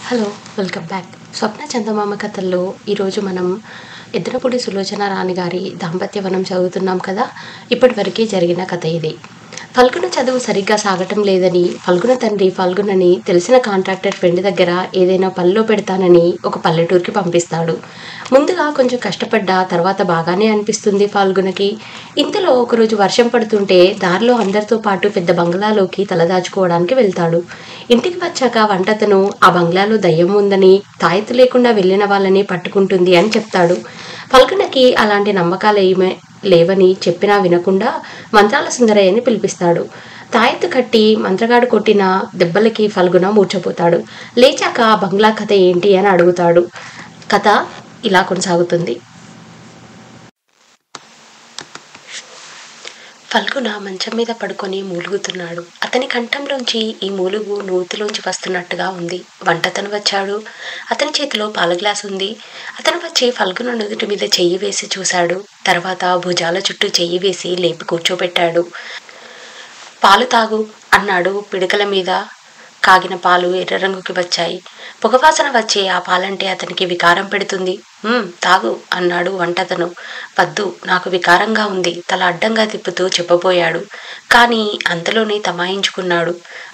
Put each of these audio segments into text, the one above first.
hello welcome back Swapna Chandamama కథల్లో ఈరోజు మనం ఎద్రపూడి సులోచన రాణి గారి దాంపత్యవనం చదువుతున్నాం కదా ఇప్పటివరకు జరిగిన కథ ఇది ఫల్గుణ చదువు సరిగ్గా సాగటం లేదని ఫల్గుణ తండ్రి ఫల్గుణని తెలిసిన కాంట్రాక్టర్ ఫ్రెండ్ దగ్గర ఏదైనా పనిలో పెడతానని ఒక పల్లెటూరుకి పంపిస్తాడు ముందుగా కొంచెం కష్టపడ్డా తర్వాత బాగానే అనిపిస్తుంది ఫాల్గుణకి ఇంతలో ఒకరోజు వర్షం పడుతుంటే దారిలో అందరితో పాటు పెద్ద బంగ్లాలోకి తలదాచుకోవడానికి వెళ్తాడు ఇంటికి వచ్చాక వంటతను ఆ బంగ్లాలో దయ్యం ఉందని తాయెత్తు లేకుండా వెళ్ళిన వాళ్ళని పట్టుకుంటుంది అని చెప్తాడు ఫల్గుణకి అలాంటి నమ్మకాలు ఏమే లేవని చెప్పినా వినకుండా మంత్రాల సుందరయ్యని పిలిపిస్తాడు తాయెత్తు కట్టి మంత్రగాడు కొట్టిన దెబ్బలకి ఫల్గుణ మూర్చపోతాడు లేచాక ఆ బంగ్లా కథ ఏంటి అని అడుగుతాడు కథ ఇలా కొనసాగుతుంది ఫల్గుణ మంచం మీద పడుకొని మూలుగుతున్నాడు అతని కంఠంలోంచి ఈ మూలుగు నూతిలోంచి వస్తున్నట్టుగా ఉంది వంటతను వచ్చాడు అతని చేతిలో పాల గ్లాస్ ఉంది అతను వచ్చి ఫల్గుణ నుదుటి మీద చెయ్యి వేసి చూశాడు తర్వాత భుజాల చుట్టూ చెయ్యి వేసి లేపి కూర్చోబెట్టాడు పాలు తాగు అన్నాడు పిడకల మీద కాగిన పాలు ఎర్ర రంగుకి వచ్చాయి పొగవాసన వచ్చే ఆ పాలంటే అతనికి వికారం పెడుతుంది "ఉమ్, తాగు అన్నాడు వంటతను వద్దు నాకు వికారంగా ఉంది తల అడ్డంగా తిప్పుతూ చెప్పబోయాడు కానీ అంతలోనే తమాయించుకున్నాడు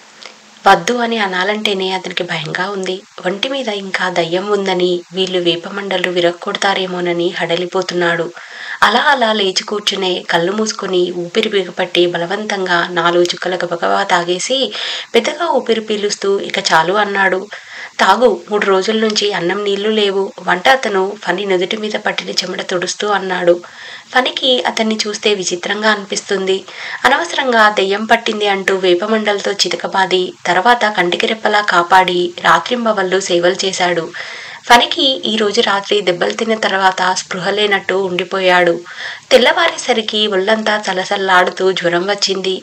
వద్దు అని అనాలంటేనే అతనికి భయంగా ఉంది ఒంటి మీద ఇంకా దయ్యం ఉందని వీళ్ళు వేపమండలు విరక్కొడతారేమోనని హడలిపోతున్నాడు అలా అలా లేచి కూర్చునే కళ్ళు మూసుకొని ఊపిరి బిగపట్టి బలవంతంగా నాలుగు చుక్కల గబగబా తాగేసి పెద్దగా ఊపిరి పీలుస్తూ ఇక చాలు అన్నాడు తాగు మూడు రోజుల నుంచి అన్నం నీళ్లు లేవు వంట అతను ఫని నుదుటి మీద పట్టిన చెమట తుడుస్తూ అన్నాడు ఫనికి అతన్ని చూస్తే విచిత్రంగా అనిపిస్తుంది అనవసరంగా దెయ్యం పట్టింది అంటూ వేపమండలతో చితకబాది తర్వాత కంటికి రెప్పలా కాపాడి రాత్రింబవళ్ళు సేవలు చేశాడు ఫనికి ఈ రోజు రాత్రి దెబ్బలు తిన్న తర్వాత స్పృహ లేనట్టు ఉండిపోయాడు తెల్లవారేసరికి ఒళ్ళంతా చలసల్లాడుతూ జ్వరం వచ్చింది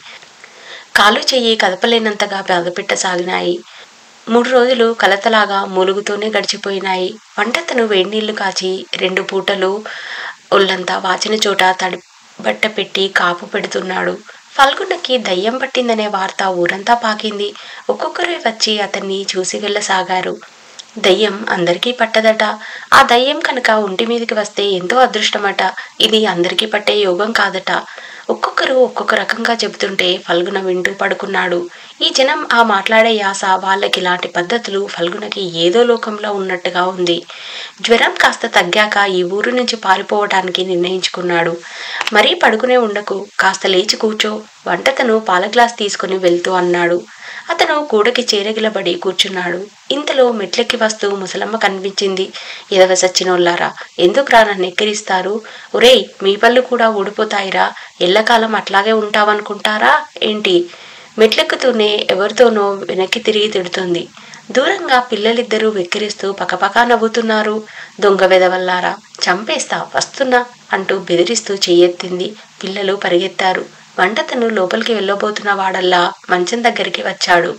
కాలు చెయ్యి కదపలేనంతగా బాధపెట్టసాగినాయి మూడు రోజులు కలతలాగా మూలుగుతూనే గడిచిపోయినాయి వంటతను వేడినీళ్లు కాచి రెండు పూటలు ఒళ్ళంతా వాచిన చోట తడి బట్ట పెట్టి కాపు పెడుతున్నాడు ఫల్గుణకి దయ్యం పట్టిందనే వార్త ఊరంతా పాకింది ఒక్కొక్కరే వచ్చి అతన్ని చూసి వెళ్ళసాగారు దయ్యం అందరికీ పట్టదట ఆ దయ్యం కనుక ఒంటి మీదకి వస్తే ఎంతో అదృష్టమట ఇది అందరికీ పట్టే యోగం కాదట ఒక్కొక్కరు ఒక్కొక్క రకంగా చెబుతుంటే ఫల్గుణ వింటూ పడుకున్నాడు ఈ జనం ఆ మాట్లాడే యాస వాళ్ళకి ఇలాంటి పద్ధతులు ఫల్గుణకి ఏదో లోకంలో ఉన్నట్టుగా ఉంది జ్వరం కాస్త తగ్గాక ఈ ఊరు నుంచి పారిపోవటానికి నిర్ణయించుకున్నాడు మరీ పడుకునే ఉండకు కాస్త లేచి కూర్చో వంటతను పాల గ్లాస్ తీసుకుని వెళ్తూ అన్నాడు అతను కూడకి చేరగిలబడి కూర్చున్నాడు ఇంతలో మెట్లెక్కి వస్తూ ముసలమ్మ కనిపించింది ఎదవ సచ్చినోళ్ళారా ఎందుకు రా నన్ను ఎక్కిరిస్తారు ఒరేయ్ మీ పళ్ళు కూడా ఊడిపోతాయిరా ఎల్లకాలం అట్లాగే ఉంటావనుకుంటారా ఏంటి మెట్లెక్కుతూనే ఎవరితోనో వెనక్కి తిరిగి తిడుతుంది దూరంగా పిల్లలిద్దరూ వెక్కిరిస్తూ పకపకా నవ్వుతున్నారు దొంగ వెదవల్లారా చంపేస్తా వస్తున్నా అంటూ బెదిరిస్తూ చెయ్యెత్తింది పిల్లలు పరిగెత్తారు వంటతను లోపలికి వెళ్ళబోతున్న వాడల్లా మంచం దగ్గరికి వచ్చాడు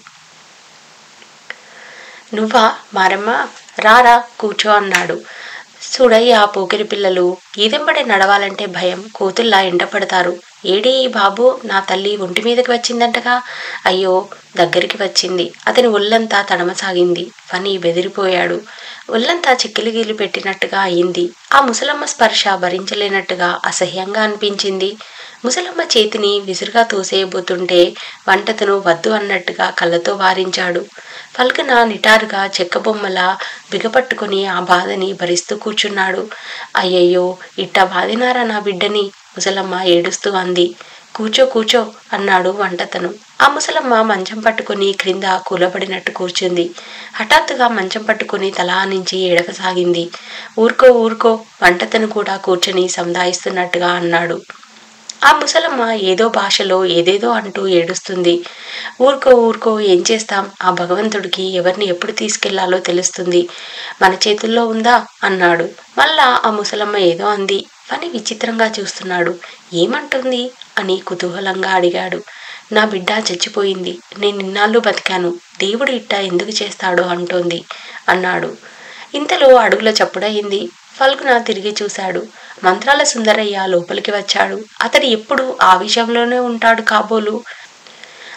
నువ్వా మారమ్మ రారా కూర్చో అన్నాడు చూడయ్య ఆ పోకిరి పిల్లలు ఈదెంబడి నడవాలంటే భయం కోతుల్లా ఎండపడతారు ఏడీ ఈ బాబు నా తల్లి ఒంటి మీదకి వచ్చిందంటగా అయ్యో దగ్గరికి వచ్చింది అతని ఒళ్ళంతా తడమసాగింది ఫనీ బెదిరిపోయాడు ఒళ్ళంతా చిక్కిలిగిలి పెట్టినట్టుగా అయింది ఆ ముసలమ్మ స్పర్శ భరించలేనట్టుగా అసహ్యంగా అనిపించింది ముసలమ్మ చేతిని విసురుగా తోసేయబోతుంటే వంటతను వద్దు అన్నట్టుగా కళ్ళతో వారించాడు పల్కన నిటారుగా చెక్క బొమ్మలా బిగపట్టుకుని ఆ బాధని భరిస్తూ కూర్చున్నాడు అయ్యయ్యో ఇట్ట బాధినారా నా బిడ్డని ముసలమ్మ ఏడుస్తూ అంది కూర్చో కూర్చో అన్నాడు వంటతను ఆ ముసలమ్మ మంచం పట్టుకుని క్రింద కూలబడినట్టు కూర్చుంది హఠాత్తుగా మంచం పట్టుకుని తల నుంచి ఏడవసాగింది ఊరుకో ఊరుకో వంటతను కూడా కూర్చొని సంధాయిస్తున్నట్టుగా అన్నాడు ఆ ముసలమ్మ ఏదో భాషలో ఏదేదో అంటూ ఏడుస్తుంది ఊరుకో ఊరుకో ఏం చేస్తాం ఆ భగవంతుడికి ఎవరిని ఎప్పుడు తీసుకెళ్లాలో తెలుస్తుంది మన చేతుల్లో ఉందా అన్నాడు మళ్ళా ఆ ముసలమ్మ ఏదో అంది అని విచిత్రంగా చూస్తున్నాడు ఏమంటుంది అని కుతూహలంగా అడిగాడు నా బిడ్డ చచ్చిపోయింది నేను ఇన్నాళ్ళు బతికాను దేవుడు ఇట్టా ఎందుకు చేస్తాడో అంటోంది అన్నాడు ఇంతలో అడుగుల చప్పుడయింది ఫల్గున తిరిగి చూశాడు మంత్రాల సుందరయ్య లోపలికి వచ్చాడు అతడు ఎప్పుడు ఆ విషయంలోనే ఉంటాడు కాబోలు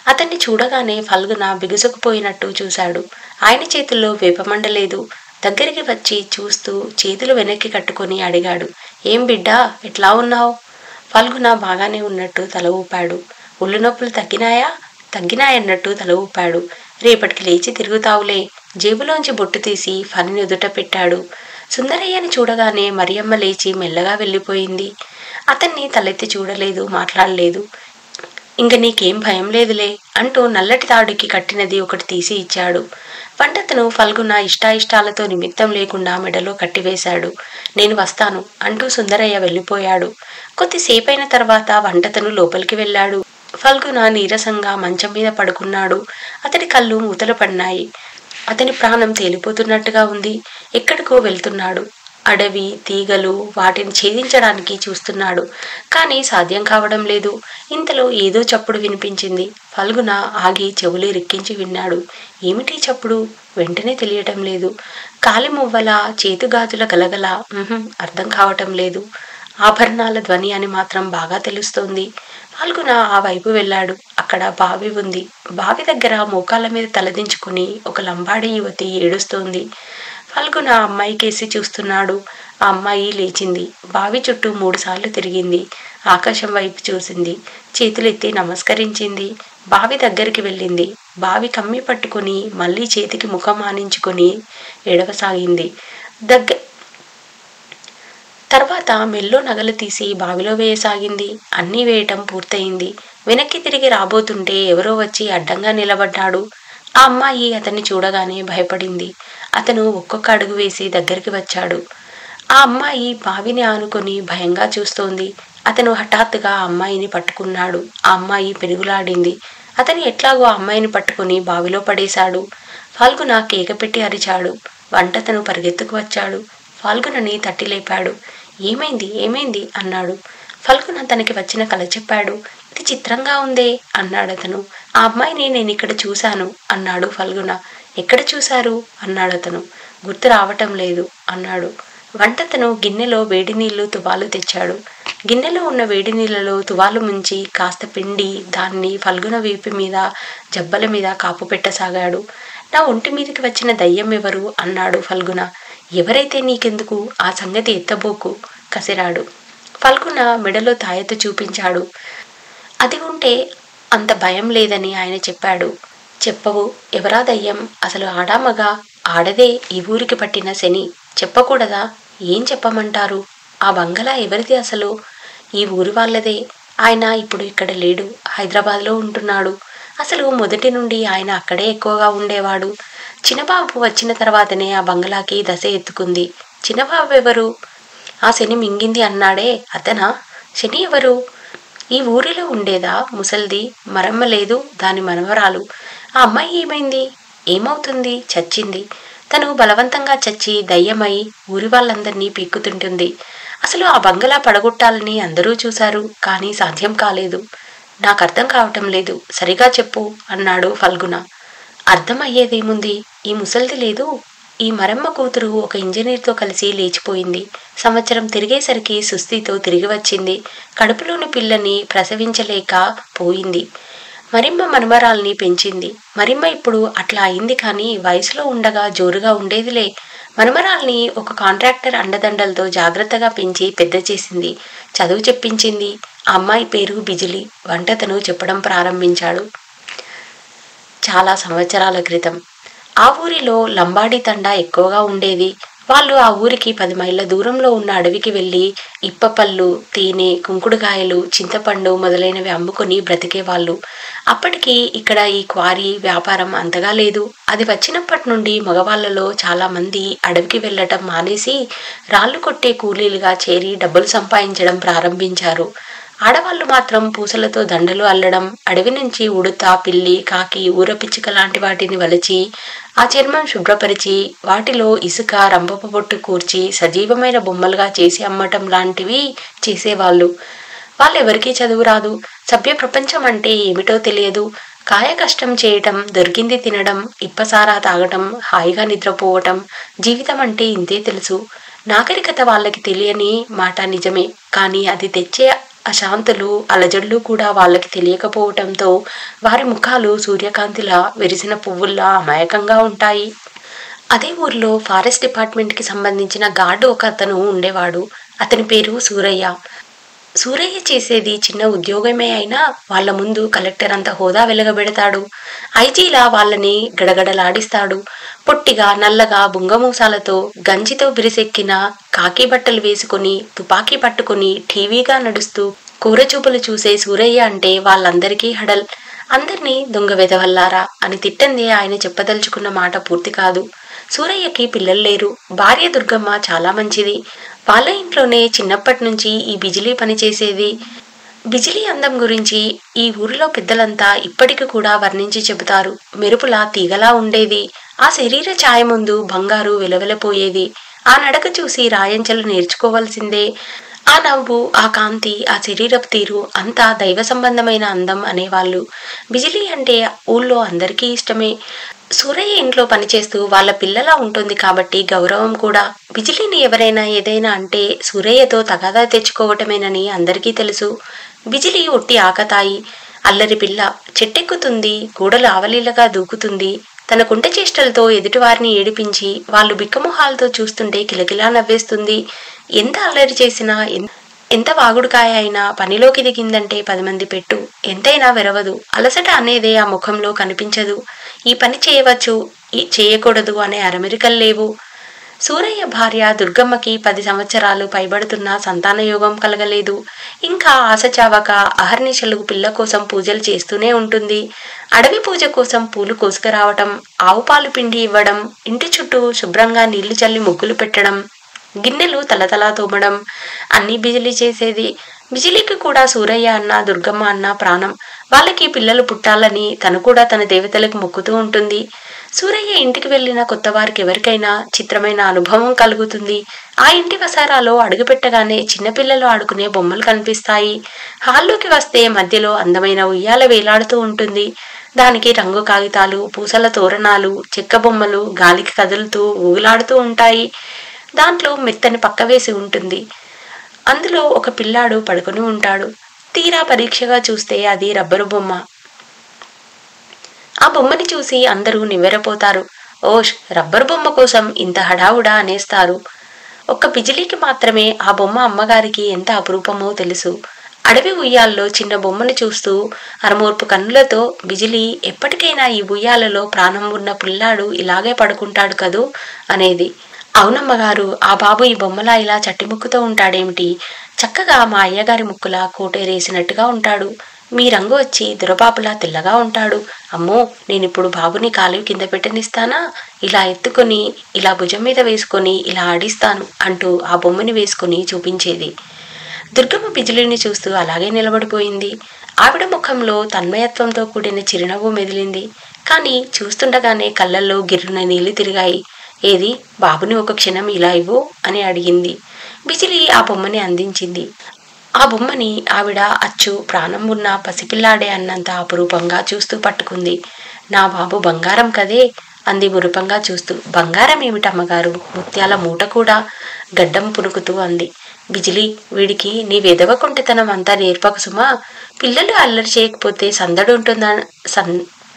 అతన్ని చూడగానే ఫల్గున బిగుసుకుపోయినట్టు చూశాడు ఆయన చేతుల్లో వేపమండ లేదు దగ్గరికి వచ్చి చూస్తూ చేతులు వెనక్కి కట్టుకొని అడిగాడు ఏం బిడ్డా ఎట్లా ఉన్నావు ఫల్గున బాగానే ఉన్నట్టు తల ఊపాడు ఒళ్ళు నొప్పులు తగ్గినాయా తగ్గినాయన్నట్టు తల ఊపాడు రేపటికి లేచి తిరుగుతావులే జేబులోంచి బొట్టు తీసి ఫణిని ఎదుట పెట్టాడు సుందరయ్యని చూడగానే మరియమ్మ లేచి మెల్లగా వెళ్ళిపోయింది అతన్ని తలెత్తి చూడలేదు మాట్లాడలేదు ఇంక నీకేం భయం లేదులే అంటూ నల్లటి తాడుకి కట్టినది ఒకటి తీసి ఇచ్చాడు వంటతను ఫల్గున ఇష్టాయిష్టాలతో నిమిత్తం లేకుండా మెడలో కట్టివేశాడు నేను వస్తాను అంటూ సుందరయ్య వెళ్ళిపోయాడు కొద్దిసేపైన తర్వాత వంటతను లోపలికి వెళ్ళాడు ఫల్గున నీరసంగా మంచం మీద పడుకున్నాడు అతడి కళ్ళు మూతలు పడినాయి అతని ప్రాణం తేలిపోతున్నట్టుగా ఉంది ఎక్కడికో వెళ్తున్నాడు అడవి తీగలు వాటిని ఛేదించడానికి చూస్తున్నాడు కానీ సాధ్యం కావడం లేదు ఇంతలో ఏదో చప్పుడు వినిపించింది ఫల్గున ఆగి చెవులు రిక్కించి విన్నాడు ఏమిటి చప్పుడు వెంటనే తెలియటం లేదు కాలి మువ్వల చేతుగాజుల గలగల ఉహుం, అర్థం కావటం లేదు ఆభరణాల ధ్వని అని మాత్రం బాగా తెలుస్తోంది ఫల్గున ఆ వైపు వెళ్ళాడు అక్కడ బావి ఉంది బావి దగ్గర మోకాళ్ళ మీద తలదించుకుని ఒక లంబాడి యువతి ఏడుస్తోంది ఫల్గున ఆ అమ్మాయి కేసి చూస్తున్నాడు ఆ అమ్మాయి లేచింది బావి చుట్టూ మూడుసార్లు తిరిగింది ఆకాశం వైపు చూసింది చేతులెత్తి నమస్కరించింది బావి దగ్గరికి వెళ్ళింది బావి కమ్మి పట్టుకుని మళ్ళీ చేతికి ముఖం ఆనించుకొని ఎడవసాగింది దగ్గ తర్వాత మెల్లో నగలు తీసి బావిలో వేయసాగింది అన్నీ వేయటం పూర్తయింది వెనక్కి తిరిగి రాబోతుంటే ఎవరో వచ్చి అడ్డంగా నిలబడ్డాడు ఆ అమ్మాయి అతన్ని చూడగానే భయపడింది అతను ఒక్కొక్క అడుగు వేసి దగ్గరికి వచ్చాడు ఆ అమ్మాయి బావిని ఆనుకొని భయంగా చూస్తోంది అతను హఠాత్తుగా ఆ అమ్మాయిని పట్టుకున్నాడు ఆ అమ్మాయి పెరుగులాడింది అతను ఎట్లాగో ఆ అమ్మాయిని పట్టుకుని బావిలో పడేశాడు ఫాల్గున కేక పెట్టి అరిచాడు వంటతను పరిగెత్తుకు వచ్చాడు ఫాల్గునని తట్టి లేపాడు ఏమైంది ఏమైంది అన్నాడు ఫల్గున తనకి వచ్చిన కల చెప్పాడు ఇది చిత్రంగా ఉందే అన్నాడు అతను ఆ అమ్మాయిని నేను ఇక్కడ చూశాను అన్నాడు ఫల్గున ఎక్కడ చూశారు అన్నాడు అతను గుర్తు రావటం లేదు అన్నాడు వంటతను గిన్నెలో వేడి నీళ్లు తువాలు తెచ్చాడు గిన్నెలో ఉన్న వేడి నీళ్ళలో తువాలు ముంచి కాస్త పిండి దాన్ని ఫల్గున వీపు మీద జబ్బల మీద కాపు పెట్టసాగాడు నా ఒంటి మీదకి వచ్చిన దయ్యం ఎవరు అన్నాడు ఫల్గున ఎవరైతే నీకెందుకు ఆ సంగతి ఎత్తబోకు కసిరాడు ఫల్గున మెడలో తాయెత్తు చూపించాడు అది ఉంటే అంత భయం లేదని ఆయన చెప్పాడు చెప్పవు ఎవరా దయ్యం అసలు ఆడామగా ఆడదే ఈ ఊరికి పట్టిన శని చెప్పకూడదా ఏం చెప్పమంటారు ఆ బంగళా ఎవరిది అసలు ఈ ఊరి వాళ్ళదే ఆయన ఇప్పుడు ఇక్కడ లేడు హైదరాబాద్లో ఉంటున్నాడు అసలు మొదటి నుండి ఆయన అక్కడే ఎక్కువగా ఉండేవాడు చిన్నబాబు వచ్చిన తర్వాతనే ఆ బంగళాకి దశ ఎత్తుకుంది చిన్నబాబు ఎవరు ఆ శని మింగింది అన్నాడే అతనా శని ఎవరు ఈ ఊరిలో ఉండేదా ముసల్ది మరమ్మ లేదు దాని మనవరాలు ఆ అమ్మాయి ఏమైంది ఏమవుతుంది చచ్చింది తను బలవంతంగా చచ్చి దయ్యమై ఊరి వాళ్ళందరినీ పీక్కుతుంటుంది అసలు ఆ బంగళా పడగొట్టాలని అందరూ చూశారు కానీ సాధ్యం కాలేదు నాకు అర్థం కావటం లేదు సరిగా చెప్పు అన్నాడు ఫల్గున అర్థమయ్యేదేముంది ఈ ముసల్ది లేదు ఈ మరమ్మ కూతురు ఒక ఇంజనీర్తో కలిసి లేచిపోయింది సంవత్సరం తిరిగేసరికి సుస్థితో తిరిగి వచ్చింది కడుపులోని పిల్లని ప్రసవించలేక పోయింది మరిమ్మ మనమరాల్ని పెంచింది మరిమ్మ ఇప్పుడు అట్లా అయింది కానీ వయసులో ఉండగా జోరుగా ఉండేదిలే మనమరాల్ని ఒక కాంట్రాక్టర్ అండదండలతో జాగ్రత్తగా పెంచి పెద్ద చేసింది చదువు చెప్పించింది ఆ అమ్మాయి పేరు బిజిలి వంటతను చెప్పడం ప్రారంభించాడు చాలా సంవత్సరాల క్రితం ఆ ఊరిలో లంబాడి తండా ఎక్కువగా ఉండేది వాళ్ళు ఆ ఊరికి పది మైళ్ళ దూరంలో ఉన్న అడవికి వెళ్ళి ఇప్పపళ్ళు తేనె కుంకుడుకాయలు చింతపండు మొదలైనవి అమ్ముకొని బ్రతికేవాళ్ళు అప్పటికి ఇక్కడ ఈ క్వారీ వ్యాపారం అంతగా లేదు అది వచ్చినప్పటి నుండి మగవాళ్ళలో చాలా మంది అడవికి వెళ్ళటం మానేసి రాళ్ళు కొట్టే కూలీలుగా చేరి డబ్బులు సంపాదించడం ప్రారంభించారు ఆడవాళ్ళు మాత్రం పూసలతో దండలు అల్లడం అడవి నుంచి ఉడత పిల్లి కాకి ఊరపిచ్చుక లాంటి వాటిని వలిచి ఆ చర్మం శుభ్రపరిచి వాటిలో ఇసుక రంపపు పొట్టు కూర్చి సజీవమైన బొమ్మలుగా చేసి అమ్మటం లాంటివి చేసేవాళ్ళు వాళ్ళెవరికీ చదువు రాదు సభ్య ప్రపంచం అంటే ఏమిటో తెలియదు కాయ కష్టం చేయటం దొరికింది తినడం ఇప్పసారా తాగటం హాయిగా నిద్రపోవటం జీవితం అంటే ఇంతే తెలుసు నాగరికత వాళ్ళకి తెలియని మాట నిజమే కానీ అది తెచ్చే అశాంతులు అలజడులు కూడా వాళ్ళకి తెలియకపోవటంతో వారి ముఖాలు సూర్యకాంతిలా విరిసిన పువ్వుల్లా అమాయకంగా ఉంటాయి అదే ఊర్లో ఫారెస్ట్ డిపార్ట్మెంట్కి సంబంధించిన గార్డు ఒక అతను ఉండేవాడు అతని పేరు సూరయ్య సూరయ్య చేసేది చిన్న ఉద్యోగమే అయినా వాళ్ళ ముందు కలెక్టర్ అంత హోదా వెలగబెడతాడు ఐజీలా వాళ్ళని గడగడలాడిస్తాడు పొట్టిగా నల్లగా బుంగమూసాలతో గంజితో బిరిసెక్కిన కాకి బట్టలు వేసుకుని తుపాకీ పట్టుకుని టీవీగా నడుస్తూ కూరచూపులు చూసే సూరయ్య అంటే వాళ్ళందరికీ హడల్ అందర్నీ దొంగ వెదవల్లారా అని తిట్టందే ఆయన చెప్పదలుచుకున్న మాట పూర్తి కాదు సూరయ్యకి పిల్లలు లేరు భార్య దుర్గమ్మ చాలా మంచిది వాళ్ళ ఇంట్లోనే చిన్నప్పటి నుంచి ఈ బిజిలీ పని చేసేది బిజిలీ అందం గురించి ఈ ఊరిలో పెద్దలంతా ఇప్పటికి కూడా వర్ణించి చెబుతారు మెరుపులా తీగలా ఉండేది ఆ శరీర ఛాయ ముందు బంగారు వెలవెలపోయేది ఆ నడక చూసి రాయంచలు నేర్చుకోవాల్సిందే ఆ నవ్వు ఆ కాంతి ఆ శరీరపు తీరు అంతా దైవ సంబంధమైన అందం అనేవాళ్ళు బిజిలీ అంటే ఊళ్ళో అందరికీ ఇష్టమే సూరయ్య ఇంట్లో పనిచేస్తూ వాళ్ళ పిల్లలా ఉంటుంది కాబట్టి గౌరవం కూడా బిజిలీని ఎవరైనా ఏదైనా అంటే సూరయ్యతో తగాదా తెచ్చుకోవటమేనని అందరికీ తెలుసు బిజిలీ ఒట్టి ఆకతాయి అల్లరి పిల్ల చెట్టెక్కుతుంది గూడలు ఆవలీలగా దూకుతుంది తన కుంట చేష్టలతో ఎదుటివారిని ఏడిపించి వాళ్ళు బిక్కమొహాలతో చూస్తుంటే కిలకిలా నవ్వేస్తుంది ఎంత అల్లరి చేసినా ఎన్- ఎంత వాగుడుకాయ అయినా పనిలోకి దిగిందంటే పది మంది పెట్టు ఎంతైనా వెరవదు అలసట అనేదే ఆ ముఖంలో కనిపించదు ఈ పని చేయవచ్చు ఈ చేయకూడదు అనే అరమెరికలు లేవు సూరయ్య భార్య దుర్గమ్మకి పది సంవత్సరాలు పైబడుతున్న సంతానయోగం కలగలేదు ఇంకా ఆశ చావక అహర్నిశలు పిల్ల కోసం పూజలు చేస్తూనే ఉంటుంది అడవి పూజ కోసం పూలు కోసుకురావటం ఆవు పాలు పిండి ఇవ్వడం ఇంటి చుట్టూ శుభ్రంగా నీళ్లు చల్లి ముగ్గులు పెట్టడం గిన్నెలు తలతలా తోమడం అన్నీ బిజిలీ చేసేది బిజిలీకి కూడా సూరయ్య అన్న దుర్గమ్మ అన్న ప్రాణం వాళ్ళకి పిల్లలు పుట్టాలని తను కూడా తన దేవతలకు మొక్కుతూ ఉంటుంది సూరయ్య ఇంటికి వెళ్ళిన కొత్త వారికి ఎవరికైనా చిత్రమైన అనుభవం కలుగుతుంది ఆ ఇంటి వసారాలో అడుగుపెట్టగానే చిన్నపిల్లలు ఆడుకునే బొమ్మలు కనిపిస్తాయి హాల్లోకి వస్తే మధ్యలో అందమైన ఉయ్యాల వేలాడుతూ ఉంటుంది దానికి రంగు కాగితాలు పూసల తోరణాలు చెక్క బొమ్మలు గాలికి కదులుతూ ఊగులాడుతూ ఉంటాయి దాంట్లో మెత్తని పక్క వేసి ఉంటుంది అందులో ఒక పిల్లాడు పడుకొని ఉంటాడు తీరా పరీక్షగా చూస్తే అది రబ్బరు బొమ్మ ఆ బొమ్మని చూసి అందరూ నివ్వెరపోతారు ఓష్ రబ్బరు బొమ్మ కోసం ఇంత హడావుడా అనేస్తారు ఒక్క బిజిలీకి మాత్రమే ఆ బొమ్మ అమ్మగారికి ఎంత అపురూపమో తెలుసు అడవి ఉయ్యాల్లో చిన్న బొమ్మను చూస్తూ అరమూర్పు కన్నులతో బిజిలీ ఎప్పటికైనా ఈ ఉయ్యాలలో ప్రాణం ఉన్న పిల్లాడు ఇలాగే పడుకుంటాడు కదూ అనేది అవునమ్మగారు ఆ బాబు ఈ బొమ్మలా ఇలా చట్టిముక్కుతో ఉంటాడేమిటి చక్కగా మా అయ్యగారి ముక్కులా కోటేరేసినట్టుగా ఉంటాడు మీ రంగు వచ్చి దురబాబులా తెల్లగా ఉంటాడు అమ్మో నేనిప్పుడు బాబుని కాలు కింద పెట్టనిస్తానా ఇలా ఎత్తుకొని ఇలా భుజం మీద వేసుకొని ఇలా ఆడిస్తాను అంటూ ఆ బొమ్మని వేసుకొని చూపించేది దుర్గమ్మ బిజులిని చూస్తూ అలాగే నిలబడిపోయింది ఆవిడ ముఖంలో తన్మయత్వంతో కూడిన చిరునవ్వు మెదిలింది కానీ చూస్తుండగానే కళ్ళల్లో గిర్రున నీళ్లు తిరిగాయి ఏది బాబుని ఒక క్షణం ఇలా ఇవ్వు అని అడిగింది బిజిలి ఆ బొమ్మని అందించింది ఆ బొమ్మని ఆవిడ అచ్చు ప్రాణం ఉన్న పసిపిల్లాడే అన్నంత అపురూపంగా చూస్తూ పట్టుకుంది నా బాబు బంగారం కదే అంది మురుపంగా చూస్తూ బంగారం ఏమిటమ్మగారు ముత్యాల మూట కూడా గడ్డం పునుకుతూ అంది బిజిలి వీడికి నీ వెదవ కుంటితనం అంతా నేర్పక సుమా పిల్లలు అల్లరి చేయకపోతే సందడి ఉంటుందా సన్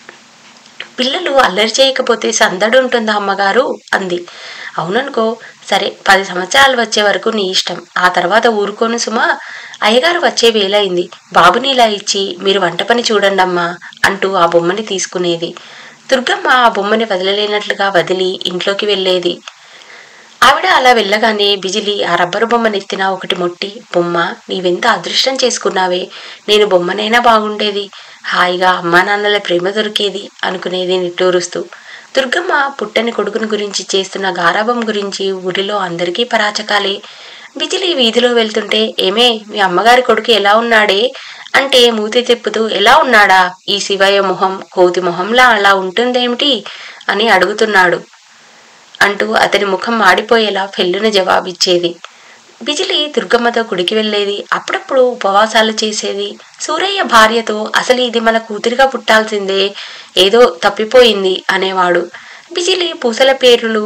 పిల్లలు అల్లరి చేయకపోతే సందడి ఉంటుందా అమ్మగారు అంది అవుననుకో సరే పది సంవత్సరాలు వచ్చే వరకు నీ ఇష్టం ఆ తర్వాత ఊరుకోను సుమా అయ్యగారు వచ్చే వేలైంది బాబుని ఇలా ఇచ్చి మీరు వంట పని చూడండమ్మా అంటూ ఆ బొమ్మని తీసుకునేది దుర్గమ్మ ఆ బొమ్మని వదలలేనట్లుగా వదిలి ఇంట్లోకి వెళ్ళేది ఆవిడ అలా వెళ్ళగానే బిజిలి ఆ రబ్బరు బొమ్మనెత్తిన ఒకటి మొట్టి బొమ్మ నీవెంత అదృష్టం చేసుకున్నావే నేను బొమ్మనైనా బాగుండేది హాయిగా అమ్మా నాన్నల ప్రేమ దొరికేది అనుకునేది నిట్టూరుస్తూ దుర్గమ్మ పుట్టని కొడుకుని గురించి చేస్తున్న గారాబం గురించి ఊరిలో అందరికీ పరాచకాలే బిజిలి వీధిలో వెళ్తుంటే ఏమే మీ అమ్మగారి కొడుకు ఎలా ఉన్నాడే అంటే మూతి తిప్పుతూ ఎలా ఉన్నాడా ఈ శివయ్య మొహం కోతి మొహంలా అలా ఉంటుందేమిటి అని అడుగుతున్నాడు అంటూ అతని ముఖం మాడిపోయేలా ఫెల్లున జవాబిచ్చేది బిజిలి దుర్గమ్మతో గుడికి వెళ్ళేది అప్పుడప్పుడు ఉపవాసాలు చేసేది సూరయ్య భార్యతో అసలు ఇది మన కూతురిగా పుట్టాల్సిందే ఏదో తప్పిపోయింది అనేవాడు బిజిలి పూసల పేర్లు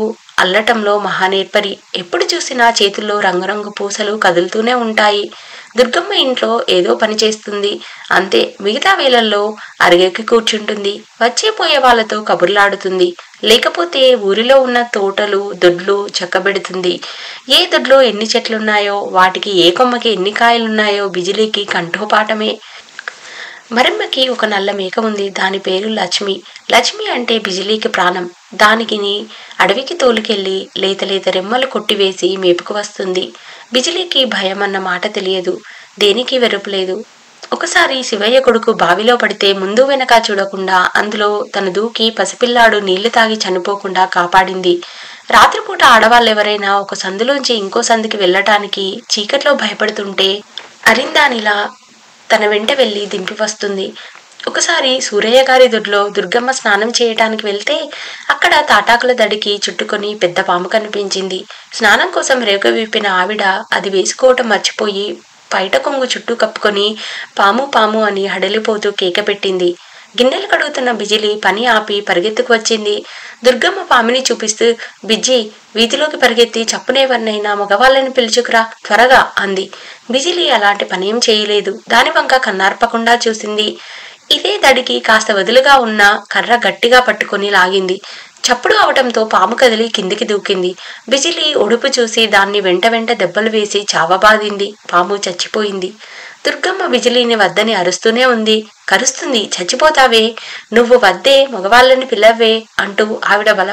అల్లటంలో మహానేర్పరి ఎప్పుడు చూసినా చేతుల్లో రంగురంగు పూసలు కదులుతూనే ఉంటాయి దుర్గమ్మ ఇంట్లో ఏదో పని చేస్తుంది అంతే మిగతా వేళల్లో అరిగెక్కి కూర్చుంటుంది వచ్చే పోయే వాళ్ళతో కబుర్లాడుతుంది లేకపోతే ఊరిలో ఉన్న తోటలు దొడ్లు చక్కబెడుతుంది ఏ దొడ్లో ఎన్ని చెట్లున్నాయో వాటికి ఏ కొమ్మకి ఎన్ని కాయలున్నాయో బిజిలీకి కంఠోపాఠమే మరమ్మకి ఒక నల్ల మేక ఉంది దాని పేరు లక్ష్మి లక్ష్మి అంటే బిజిలీకి ప్రాణం దానికిని అడవికి తోలుకెళ్ళి లేత లేత రెమ్మలు కొట్టివేసి మేపుకు వస్తుంది బిజిలీకి భయం అన్న మాట తెలియదు దేనికి వెరుపులేదు ఒకసారి శివయ్య కొడుకు బావిలో పడితే ముందు వెనక చూడకుండా అందులో తన దూకి పసిపిల్లాడు నీళ్లు తాగి చనిపోకుండా కాపాడింది రాత్రిపూట ఆడవాళ్ళెవరైనా ఒక సందులోంచి ఇంకో సందుకి వెళ్ళటానికి చీకట్లో భయపడుతుంటే అరిందానిలా తన వెంట వెళ్ళి దింపి వస్తుంది ఒకసారి సూరయ్య గారి దొడ్లో దుర్గమ్మ స్నానం చేయటానికి వెళ్తే అక్కడ తాటాకుల దడికి చుట్టుకొని పెద్ద పాము కనిపించింది స్నానం కోసం రేగ విప్పిన ఆవిడ అది వేసుకోవటం మర్చిపోయి పైట కొంగు చుట్టూ కప్పుకొని పాము పాము అని హడలిపోతూ కేక పెట్టింది గిన్నెలు కడుగుతున్న బిజిలి పని ఆపి పరిగెత్తుకు వచ్చింది దుర్గమ్మ పామిని చూపిస్తూ బిజ్జి వీధిలోకి పరిగెత్తి చప్పునేవన్నైనా మగవాళ్ళని పిలుచుకురా త్వరగా అంది బిజిలి అలాంటి పనేం చేయలేదు దాని వంక కన్నార్పకుండా చూసింది ఇదే దడికి కాస్త వదులుగా ఉన్న కర్ర గట్టిగా పట్టుకొని లాగింది చప్పుడు అవటంతో పాము కదిలి కిందికి దూకింది బిజిలి ఒడుపు చూసి దాన్ని వెంట వెంట దెబ్బలు వేసి చావబాదింది పాము చచ్చిపోయింది దుర్గమ్మ బిజిలీని వద్దని అరుస్తూనే ఉంది కరుస్తుంది చచ్చిపోతావే నువ్వు వద్దే మగవాళ్ళని పిల్లవే అంటూ ఆవిడ బల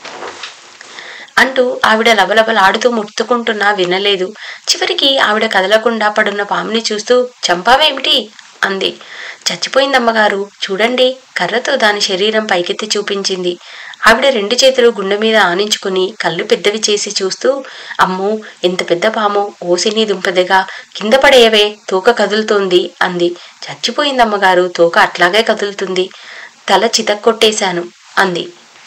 అంటూ ఆవిడ లబలబలాడుతూ ముట్టుకుంటున్నా వినలేదు చివరికి ఆవిడ కదలకుండా పడున్న పాముని చూస్తూ చంపావేమిటి అంది చచ్చిపోయిందమ్మగారు చూడండి కర్రతో దాని శరీరం పైకెత్తి చూపించింది ఆవిడ రెండు చేతులు గుండె మీద ఆనించుకుని కళ్ళు పెద్దవి చేసి చూస్తూ అమ్మో ఎంత పెద్ద పాము ఓసిని దుంపదెగా కింద పడేయవే తోక కదులుతోంది అంది చచ్చిపోయిందమ్మగారు తోక అట్లాగే కదులుతుంది తల చితక్కొట్టేశాను అంది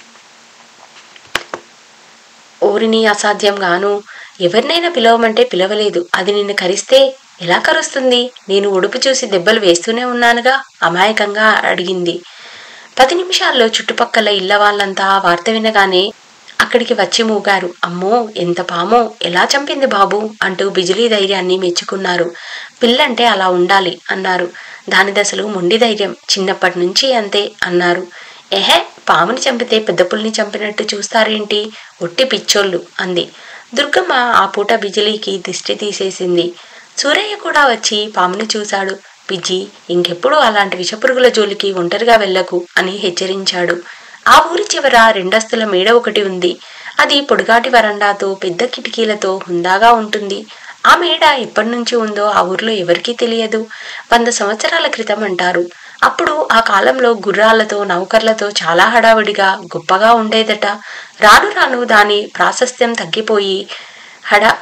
ఓరిని అసాధ్యం గాను ఎవరినైనా పిలవమంటే పిలవలేదు అది నిన్ను కరిస్తే ఎలా కరుస్తుంది నేను ఉడుపు చూసి దెబ్బలు వేస్తూనే ఉన్నానుగా అమాయకంగా అడిగింది పది నిమిషాల్లో చుట్టుపక్కల ఇళ్ల వాళ్ళంతా ఆ వార్త వినగానే అక్కడికి వచ్చి మూగారు అమ్మో ఎంత పామో ఎలా చంపింది బాబు అంటూ బిజిలీ ధైర్యాన్ని మెచ్చుకున్నారు పిల్లంటే అలా ఉండాలి అన్నారు దాని దశలు మొండి ధైర్యం చిన్నప్పటి నుంచి అంతే అన్నారు ఎహే పాముని చంపితే పెద్ద పుల్ని చంపినట్టు చూస్తారేంటి ఒట్టి పిచ్చోళ్ళు అంది దుర్గమ్మ ఆ పూట బిజిలీకి దిష్టి తీసేసింది సూరయ్య కూడా వచ్చి పాముని చూశాడు బిజ్జి ఇంకెప్పుడు అలాంటి విషపురుగుల జోలికి ఒంటరిగా వెళ్ళకు అని హెచ్చరించాడు ఆ ఊరి చివర రెండస్తుల మేడ ఒకటి ఉంది అది పొడుగాటి వరండాతో పెద్ద కిటికీలతో హుందాగా ఉంటుంది ఆ మేడ ఎప్పటి నుంచి ఉందో ఆ ఊర్లో ఎవరికీ తెలియదు వంద సంవత్సరాల క్రితం అంటారు అప్పుడు ఆ కాలంలో గుర్రాలతో నౌకర్లతో చాలా హడావిడిగా గొప్పగా ఉండేదట రాను రాను దాని ప్రాశస్త్యం తగ్గిపోయి హడా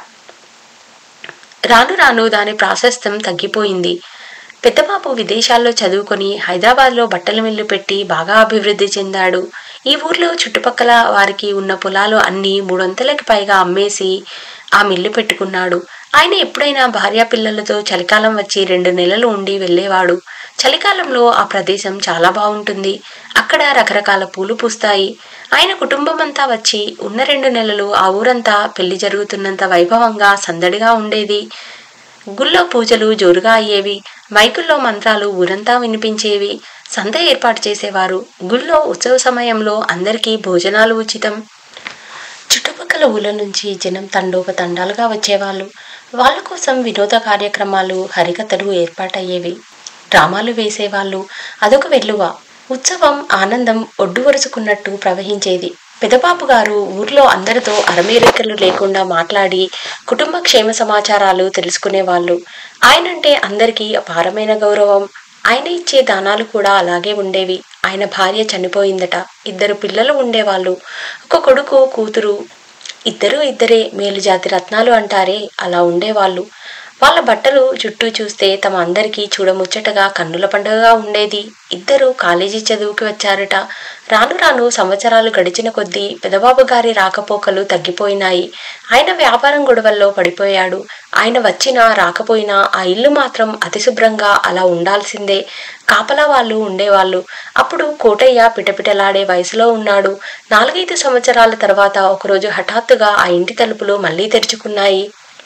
రాను రాను దాని ప్రాశస్త్యం తగ్గిపోయింది పెద్దబాబు విదేశాల్లో చదువుకొని హైదరాబాద్లో బట్టల మిల్లు పెట్టి బాగా అభివృద్ధి చెందాడు ఈ ఊర్లో చుట్టుపక్కల వారికి ఉన్న పొలాలు అన్నీ మూడొంతలకి పైగా అమ్మేసి ఆ మిల్లు పెట్టుకున్నాడు ఆయన ఎప్పుడైనా భార్యా పిల్లలతో చలికాలం వచ్చి రెండు నెలలు ఉండి వెళ్ళేవాడు చలికాలంలో ఆ ప్రదేశం చాలా బాగుంటుంది అక్కడ రకరకాల పూలు పూస్తాయి ఆయన కుటుంబం అంతా వచ్చి ఉన్న రెండు నెలలు ఆ ఊరంతా పెళ్లి జరుగుతున్నంత వైభవంగా సందడిగా ఉండేది గుళ్ళో పూజలు జోరుగా అయ్యేవి మైకుల్లో మంత్రాలు ఊరంతా వినిపించేవి సంత ఏర్పాటు చేసేవారు గుళ్ళో ఉత్సవ సమయంలో అందరికీ భోజనాలు ఉచితం చుట్టుపక్కల ఊళ్ళ నుంచి జనం తండోపతండాలుగా వచ్చేవాళ్ళు వాళ్ళ కోసం వినోద కార్యక్రమాలు హరికథలు ఏర్పాటయ్యేవి డ్రామాలు వేసేవాళ్ళు అదొక వెల్లువ ఉత్సవం ఆనందం ఒడ్డు వరుసుకున్నట్టు ప్రవహించేది పెదబాబు గారు ఊర్లో అందరితో అరమేరికలు లేకుండా మాట్లాడి కుటుంబ క్షేమ సమాచారాలు తెలుసుకునేవాళ్ళు ఆయనంటే అందరికీ అపారమైన గౌరవం ఆయన ఇచ్చే దానాలు కూడా అలాగే ఉండేవి ఆయన భార్య చనిపోయిందట ఇద్దరు పిల్లలు ఉండేవాళ్ళు ఒక కొడుకు కూతురు ఇద్దరు ఇద్దరే మేలుజాతి రత్నాలు అంటారే అలా ఉండేవాళ్ళు వాళ్ళ బట్టలు చుట్టూ చూస్తే తమ అందరికీ చూడముచ్చటగా కన్నుల పండుగగా ఉండేది ఇద్దరు కాలేజీ చదువుకి వచ్చారట రాను రాను సంవత్సరాలు గడిచిన కొద్దీ పెదబాబు గారి రాకపోకలు తగ్గిపోయినాయి ఆయన వ్యాపారం గొడవల్లో పడిపోయాడు ఆయన వచ్చినా రాకపోయినా ఆ ఇల్లు మాత్రం అతి శుభ్రంగా అలా ఉండాల్సిందే కాపలా వాళ్ళు ఉండేవాళ్ళు అప్పుడు కోటయ్య పిటపిటలాడే వయసులో ఉన్నాడు నాలుగైదు సంవత్సరాల తర్వాత ఒకరోజు హఠాత్తుగా ఆ ఇంటి తలుపులు మళ్ళీ తెరుచుకున్నాయి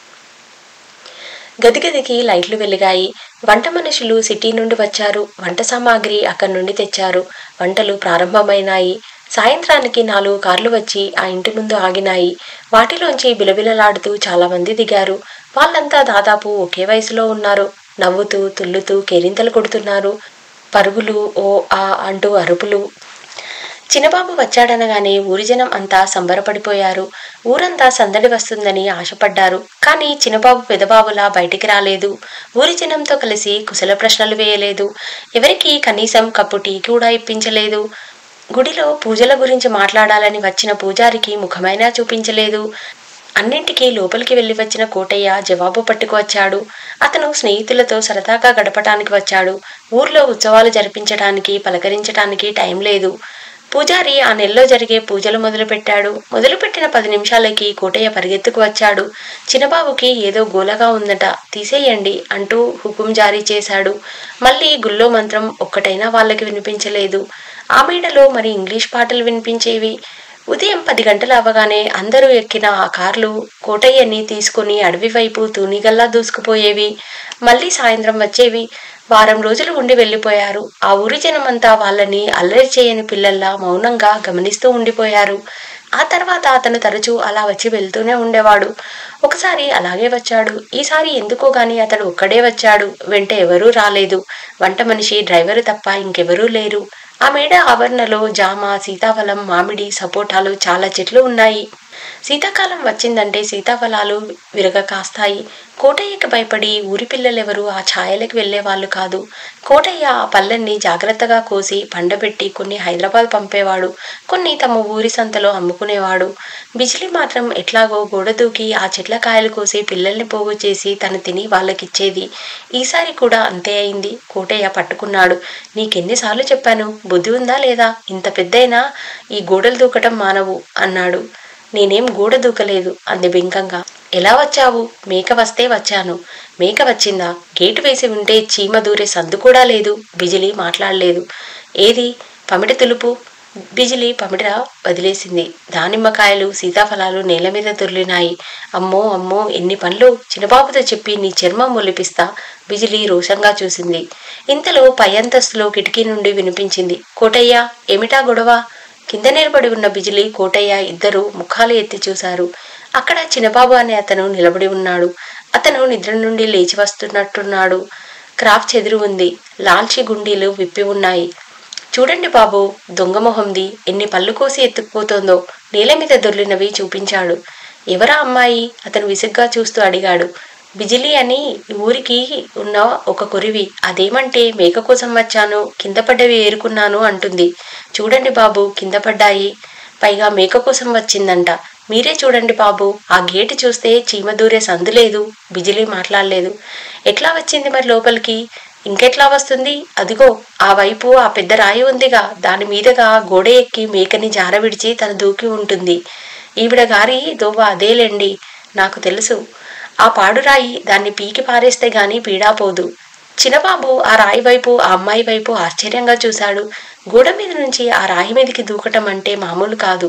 గదిగదికి లైట్లు వెలిగాయి వంట మనుషులు సిటీ నుండి వచ్చారు వంట సామాగ్రి అక్కడి నుండి తెచ్చారు వంటలు ప్రారంభమైనాయి సాయంత్రానికి నాలుగు కార్లు వచ్చి ఆ ఇంటి ముందు ఆగినాయి వాటిలోంచి బిలబిలలాడుతూ చాలా మంది దిగారు వాళ్ళంతా దాదాపు ఒకే వయసులో ఉన్నారు నవ్వుతూ తుల్లుతూ కేరింతలు కొడుతున్నారు పరుగులు ఓ ఆ అంటూ అరుపులు చిన్నబాబు వచ్చాడనగానే ఊరి జనం అంతా సంబరపడిపోయారు ఊరంతా సందడి వస్తుందని ఆశపడ్డారు కానీ చిన్నబాబు పెదబాబులా బయటికి రాలేదు ఊరి జనంతో కలిసి కుశల ప్రశ్నలు వేయలేదు ఎవరికి కనీసం కప్పు టీ కూడా ఇప్పించలేదు గుడిలో పూజల గురించి మాట్లాడాలని వచ్చిన పూజారికి ముఖమైనా చూపించలేదు అన్నింటికీ లోపలికి వెళ్ళి వచ్చిన కోటయ్య జవాబు పట్టుకువచ్చాడు అతను స్నేహితులతో సరదాగా గడపటానికి వచ్చాడు ఊర్లో ఉత్సవాలు జరిపించడానికి పలకరించడానికి టైం లేదు పూజారి ఆ నెలలో జరిగే పూజలు మొదలుపెట్టాడు మొదలుపెట్టిన పది నిమిషాలకి కోటయ్య పరిగెత్తుకు వచ్చాడు చిన్నబాబుకి ఏదో గోలగా ఉందట తీసేయండి అంటూ హుకుం జారీ చేశాడు మళ్ళీ గుళ్ళో మంత్రం ఒక్కటైనా వాళ్ళకి వినిపించలేదు ఆ మేడలో మరి ఇంగ్లీష్ పాటలు వినిపించేవి ఉదయం పది గంటలు అవ్వగానే అందరూ ఎక్కిన ఆ కార్లు కోటయ్యని తీసుకుని అడవి వైపు తూనిగల్లా దూసుకుపోయేవి మళ్ళీ సాయంత్రం వచ్చేవి వారం రోజులు ఉండి వెళ్ళిపోయారు ఆ ఊరి జనమంతా వాళ్ళని అల్లరి చేయని పిల్లల్లా మౌనంగా గమనిస్తూ ఉండిపోయారు ఆ తర్వాత అతను తరచూ అలా వచ్చి వెళ్తూనే ఉండేవాడు ఒకసారి అలాగే వచ్చాడు ఈసారి ఎందుకో గాని అతడు ఒక్కడే వచ్చాడు వెంట ఎవరూ రాలేదు వంట మనిషి డ్రైవరు తప్ప ఇంకెవరూ లేరు ఆ మేడ ఆవరణలో జామ సీతాఫలం మామిడి సపోటాలు చాలా చెట్లు ఉన్నాయి శీతాకాలం వచ్చిందంటే సీతాఫలాలు విరగ కాస్తాయి కోటయ్యకి భయపడి ఊరి పిల్లలెవరూ ఆ ఛాయలకు వెళ్లేవాళ్ళు కాదు కోటయ్య ఆ పళ్ళన్ని జాగ్రత్తగా కోసి పండబెట్టి కొన్ని హైదరాబాద్ పంపేవాడు కొన్ని తమ ఊరి సంతలో అమ్ముకునేవాడు బిజిలి మాత్రం ఎట్లాగో గోడ దూకి ఆ చెట్ల కాయలు కోసి పిల్లల్ని పోగు చేసి తను తిని వాళ్ళకిచ్చేది ఈసారి కూడా అంతే అయింది కోటయ్య పట్టుకున్నాడు నీకెన్నిసార్లు చెప్పాను బుద్ధి ఉందా లేదా ఇంత పెద్దయినా ఈ గోడలు దూకటం మానవు అన్నాడు నేనేం గూడ దూకలేదు అంది బింకంగా ఎలా వచ్చావు మేక వస్తే వచ్చాను మేక వచ్చిందా గేటు వేసి ఉంటే చీమ దూరే సందు కూడా లేదు బిజిలి మాట్లాడలేదు ఏది పమిట తులుపు బిజిలి పమిట వదిలేసింది దానిమ్మకాయలు సీతాఫలాలు నేల మీద దొర్లినాయి అమ్మో అమ్మో ఎన్ని పనులు చిన్నబాబుతో చెప్పి నీ చర్మం ఒలిపిస్తా బిజిలి రోషంగా చూసింది ఇంతలో పై అంతస్తులో కిటికీ నుండి వినిపించింది కోటయ్య ఏమిటా గొడవ కింద నిలబడి ఉన్న బిజిలి కోటయ్య ఇద్దరు ముఖాలు ఎత్తి చూశారు అక్కడ చిన్నబాబు అనే అతను నిలబడి ఉన్నాడు అతను నిద్ర నుండి లేచి వస్తున్నట్టున్నాడు క్రాఫ్ చెదిరి ఉంది లాల్చి గుండీలు విప్పి ఉన్నాయి చూడండి బాబు దొంగ మొహంది ఎన్ని పళ్ళు కోసి ఎత్తుకుపోతోందో నేల మీద దొర్లినవి చూపించాడు ఎవరా అమ్మాయి అతను విసుగ్గా చూస్తూ అడిగాడు బిజిలి అని ఈ ఊరికి ఉన్న ఒక కొరివి అదేమంటే మేక కోసం వచ్చాను కింద పడ్డవి ఏరుకున్నాను అంటుంది చూడండి బాబు కింద పడ్డాయి పైగా మేక కోసం వచ్చిందంట మీరే చూడండి బాబు ఆ గేటు చూస్తే చీమ దూరే సందు లేదు బిజిలి మాట్లాడలేదు ఎట్లా వచ్చింది మరి లోపలికి ఇంకెట్లా వస్తుంది అదిగో ఆ వైపు ఆ పెద్ద రాయి ఉందిగా దాని మీదగా గోడ ఎక్కి మేకని జార విడిచి తన దూకి ఉంటుంది ఈవిడ గారి దోవ అదేలేండి నాకు తెలుసు ఆ పాడురాయి దాన్ని పీకి పారేస్తే గాని పీడాపోదు చిన్నబాబు ఆ రాయి వైపు ఆ అమ్మాయి వైపు ఆశ్చర్యంగా చూశాడు గోడ మీద నుంచి ఆ రాయి మీదకి దూకటం అంటే మామూలు కాదు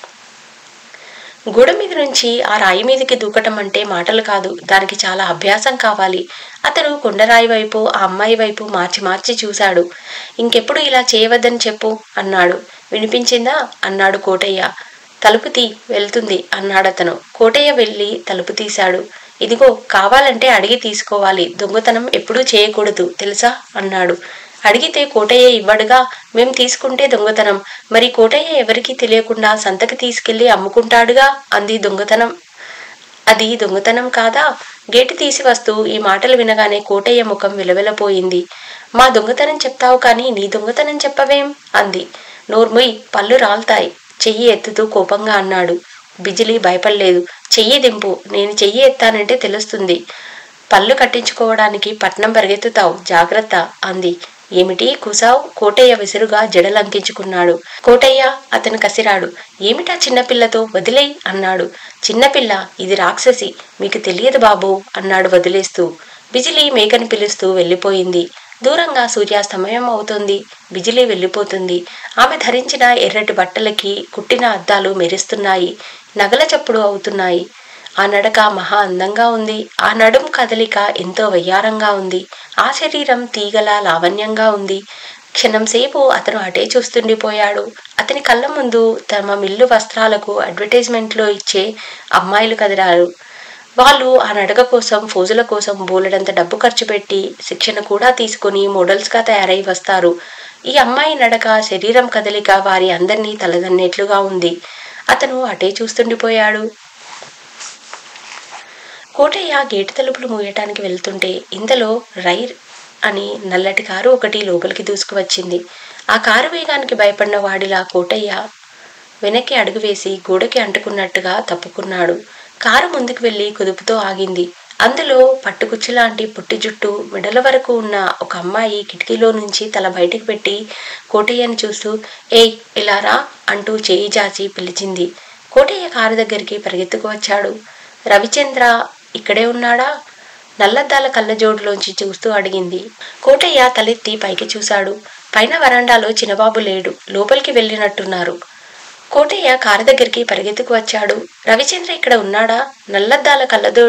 గోడ మీద నుంచి ఆ రాయి మీదకి దూకటం అంటే మాటలు కాదు దానికి చాలా అభ్యాసం కావాలి అతను కొండరాయి వైపు ఆ అమ్మాయి వైపు మార్చి మార్చి చూశాడు ఇంకెప్పుడు ఇలా చేయవద్దని చెప్పు అన్నాడు వినిపించిందా అన్నాడు కోటయ్య తలుపు తీ వెళ్తుంది అన్నాడతను కోటయ్య వెళ్ళి తలుపు తీశాడు ఇదిగో కావాలంటే అడిగి తీసుకోవాలి దొంగతనం ఎప్పుడూ చేయకూడదు తెలుసా అన్నాడు అడిగితే కోటయ్య ఇవ్వడుగా మేం తీసుకుంటే దొంగతనం మరి కోటయ్య ఎవరికీ తెలియకుండా సంతకి తీసుకెళ్లి అమ్ముకుంటాడుగా అంది దొంగతనం అది దొంగతనం కాదా గేటు తీసి వస్తూ ఈ మాటలు వినగానే కోటయ్య ముఖం విలవిలపోయింది మా దొంగతనం చెప్తావు కానీ నీ దొంగతనం చెప్పవేం అంది నోర్ముయ్ పళ్ళు రాల్తాయి చెయ్యి ఎత్తుతూ కోపంగా అన్నాడు బిజిలి భయపడలేదు చెయ్యి దింపు నేను చెయ్యి ఎత్తానంటే తెలుస్తుంది పళ్ళు కట్టించుకోవడానికి పట్నం పరిగెత్తుతావు జాగ్రత్త అంది ఏమిటి కూసావు కోటయ్య విసురుగా జడలంకించుకున్నాడు కోటయ్య అతను కసిరాడు ఏమిటా చిన్నపిల్లతో వదిలేయ్ అన్నాడు చిన్నపిల్ల ఇది రాక్షసి మీకు తెలియదు బాబు అన్నాడు వదిలేస్తూ బిజిలి మేకని పిలుస్తూ వెళ్ళిపోయింది దూరంగా సూర్యాస్తమయం అవుతోంది బిజిలి వెళ్ళిపోతుంది ఆమె ధరించిన ఎర్రటి బట్టలకి కుట్టిన అద్దాలు మెరుస్తున్నాయి నగల చప్పుడు అవుతున్నాయి ఆ నడక మహా అందంగా ఉంది ఆ నడుం కదలిక ఎంతో వయ్యారంగా ఉంది ఆ శరీరం తీగల లావణ్యంగా ఉంది క్షణంసేపు అతను అటే చూస్తుండిపోయాడు అతని కళ్ళ ముందు తమ మిల్లు వస్త్రాలకు అడ్వర్టైజ్మెంట్లో ఇచ్చే అమ్మాయిలు కదిరారు వాళ్ళు ఆ నడక కోసం ఫోజుల కోసం బోలెడంత డబ్బు ఖర్చు పెట్టి శిక్షణ కూడా తీసుకుని మోడల్స్గా తయారై వస్తారు ఈ అమ్మాయి నడక శరీరం కదలిక వారి అందరినీ తలదన్నేట్లుగా ఉంది అతను అటే చూస్తుండిపోయాడు కోటయ్య గేటు తలుపులు మూయటానికి వెళ్తుంటే ఇంతలో రై అని నల్లటి కారు ఒకటి లోపలికి దూసుకువచ్చింది ఆ కారు వేగానికి భయపడిన వాడిలా కోటయ్య వెనక్కి అడుగు వేసి గోడకి అంటుకున్నట్టుగా తప్పుకున్నాడు కారు ముందుకు వెళ్ళి కుదుపుతో ఆగింది అందులో పట్టుకుచ్చు లాంటి పుట్టి జుట్టు మెడల వరకు ఉన్న ఒక అమ్మాయి కిటికీలో నుంచి తల బయటకు పెట్టి కోటయ్యని చూస్తూ ఏయ్ ఇలా రా అంటూ చేయి జాచి పిలిచింది కోటయ్య కారు దగ్గరికి పరిగెత్తుకు వచ్చాడు రవిచంద్ర ఇక్కడే ఉన్నాడా నల్లద్దాల కళ్ళజోడులోంచి చూస్తూ అడిగింది కోటయ్య తలెత్తి పైకి చూశాడు పైన వరండాలో చిన్నబాబు లేడు లోపలికి వెళ్ళినట్టున్నారు కోటయ్య కారు దగ్గరికి పరిగెత్తుకు వచ్చాడు రవిచంద్ర ఇక్కడ ఉన్నాడా నల్లద్దాల కళ్ళదో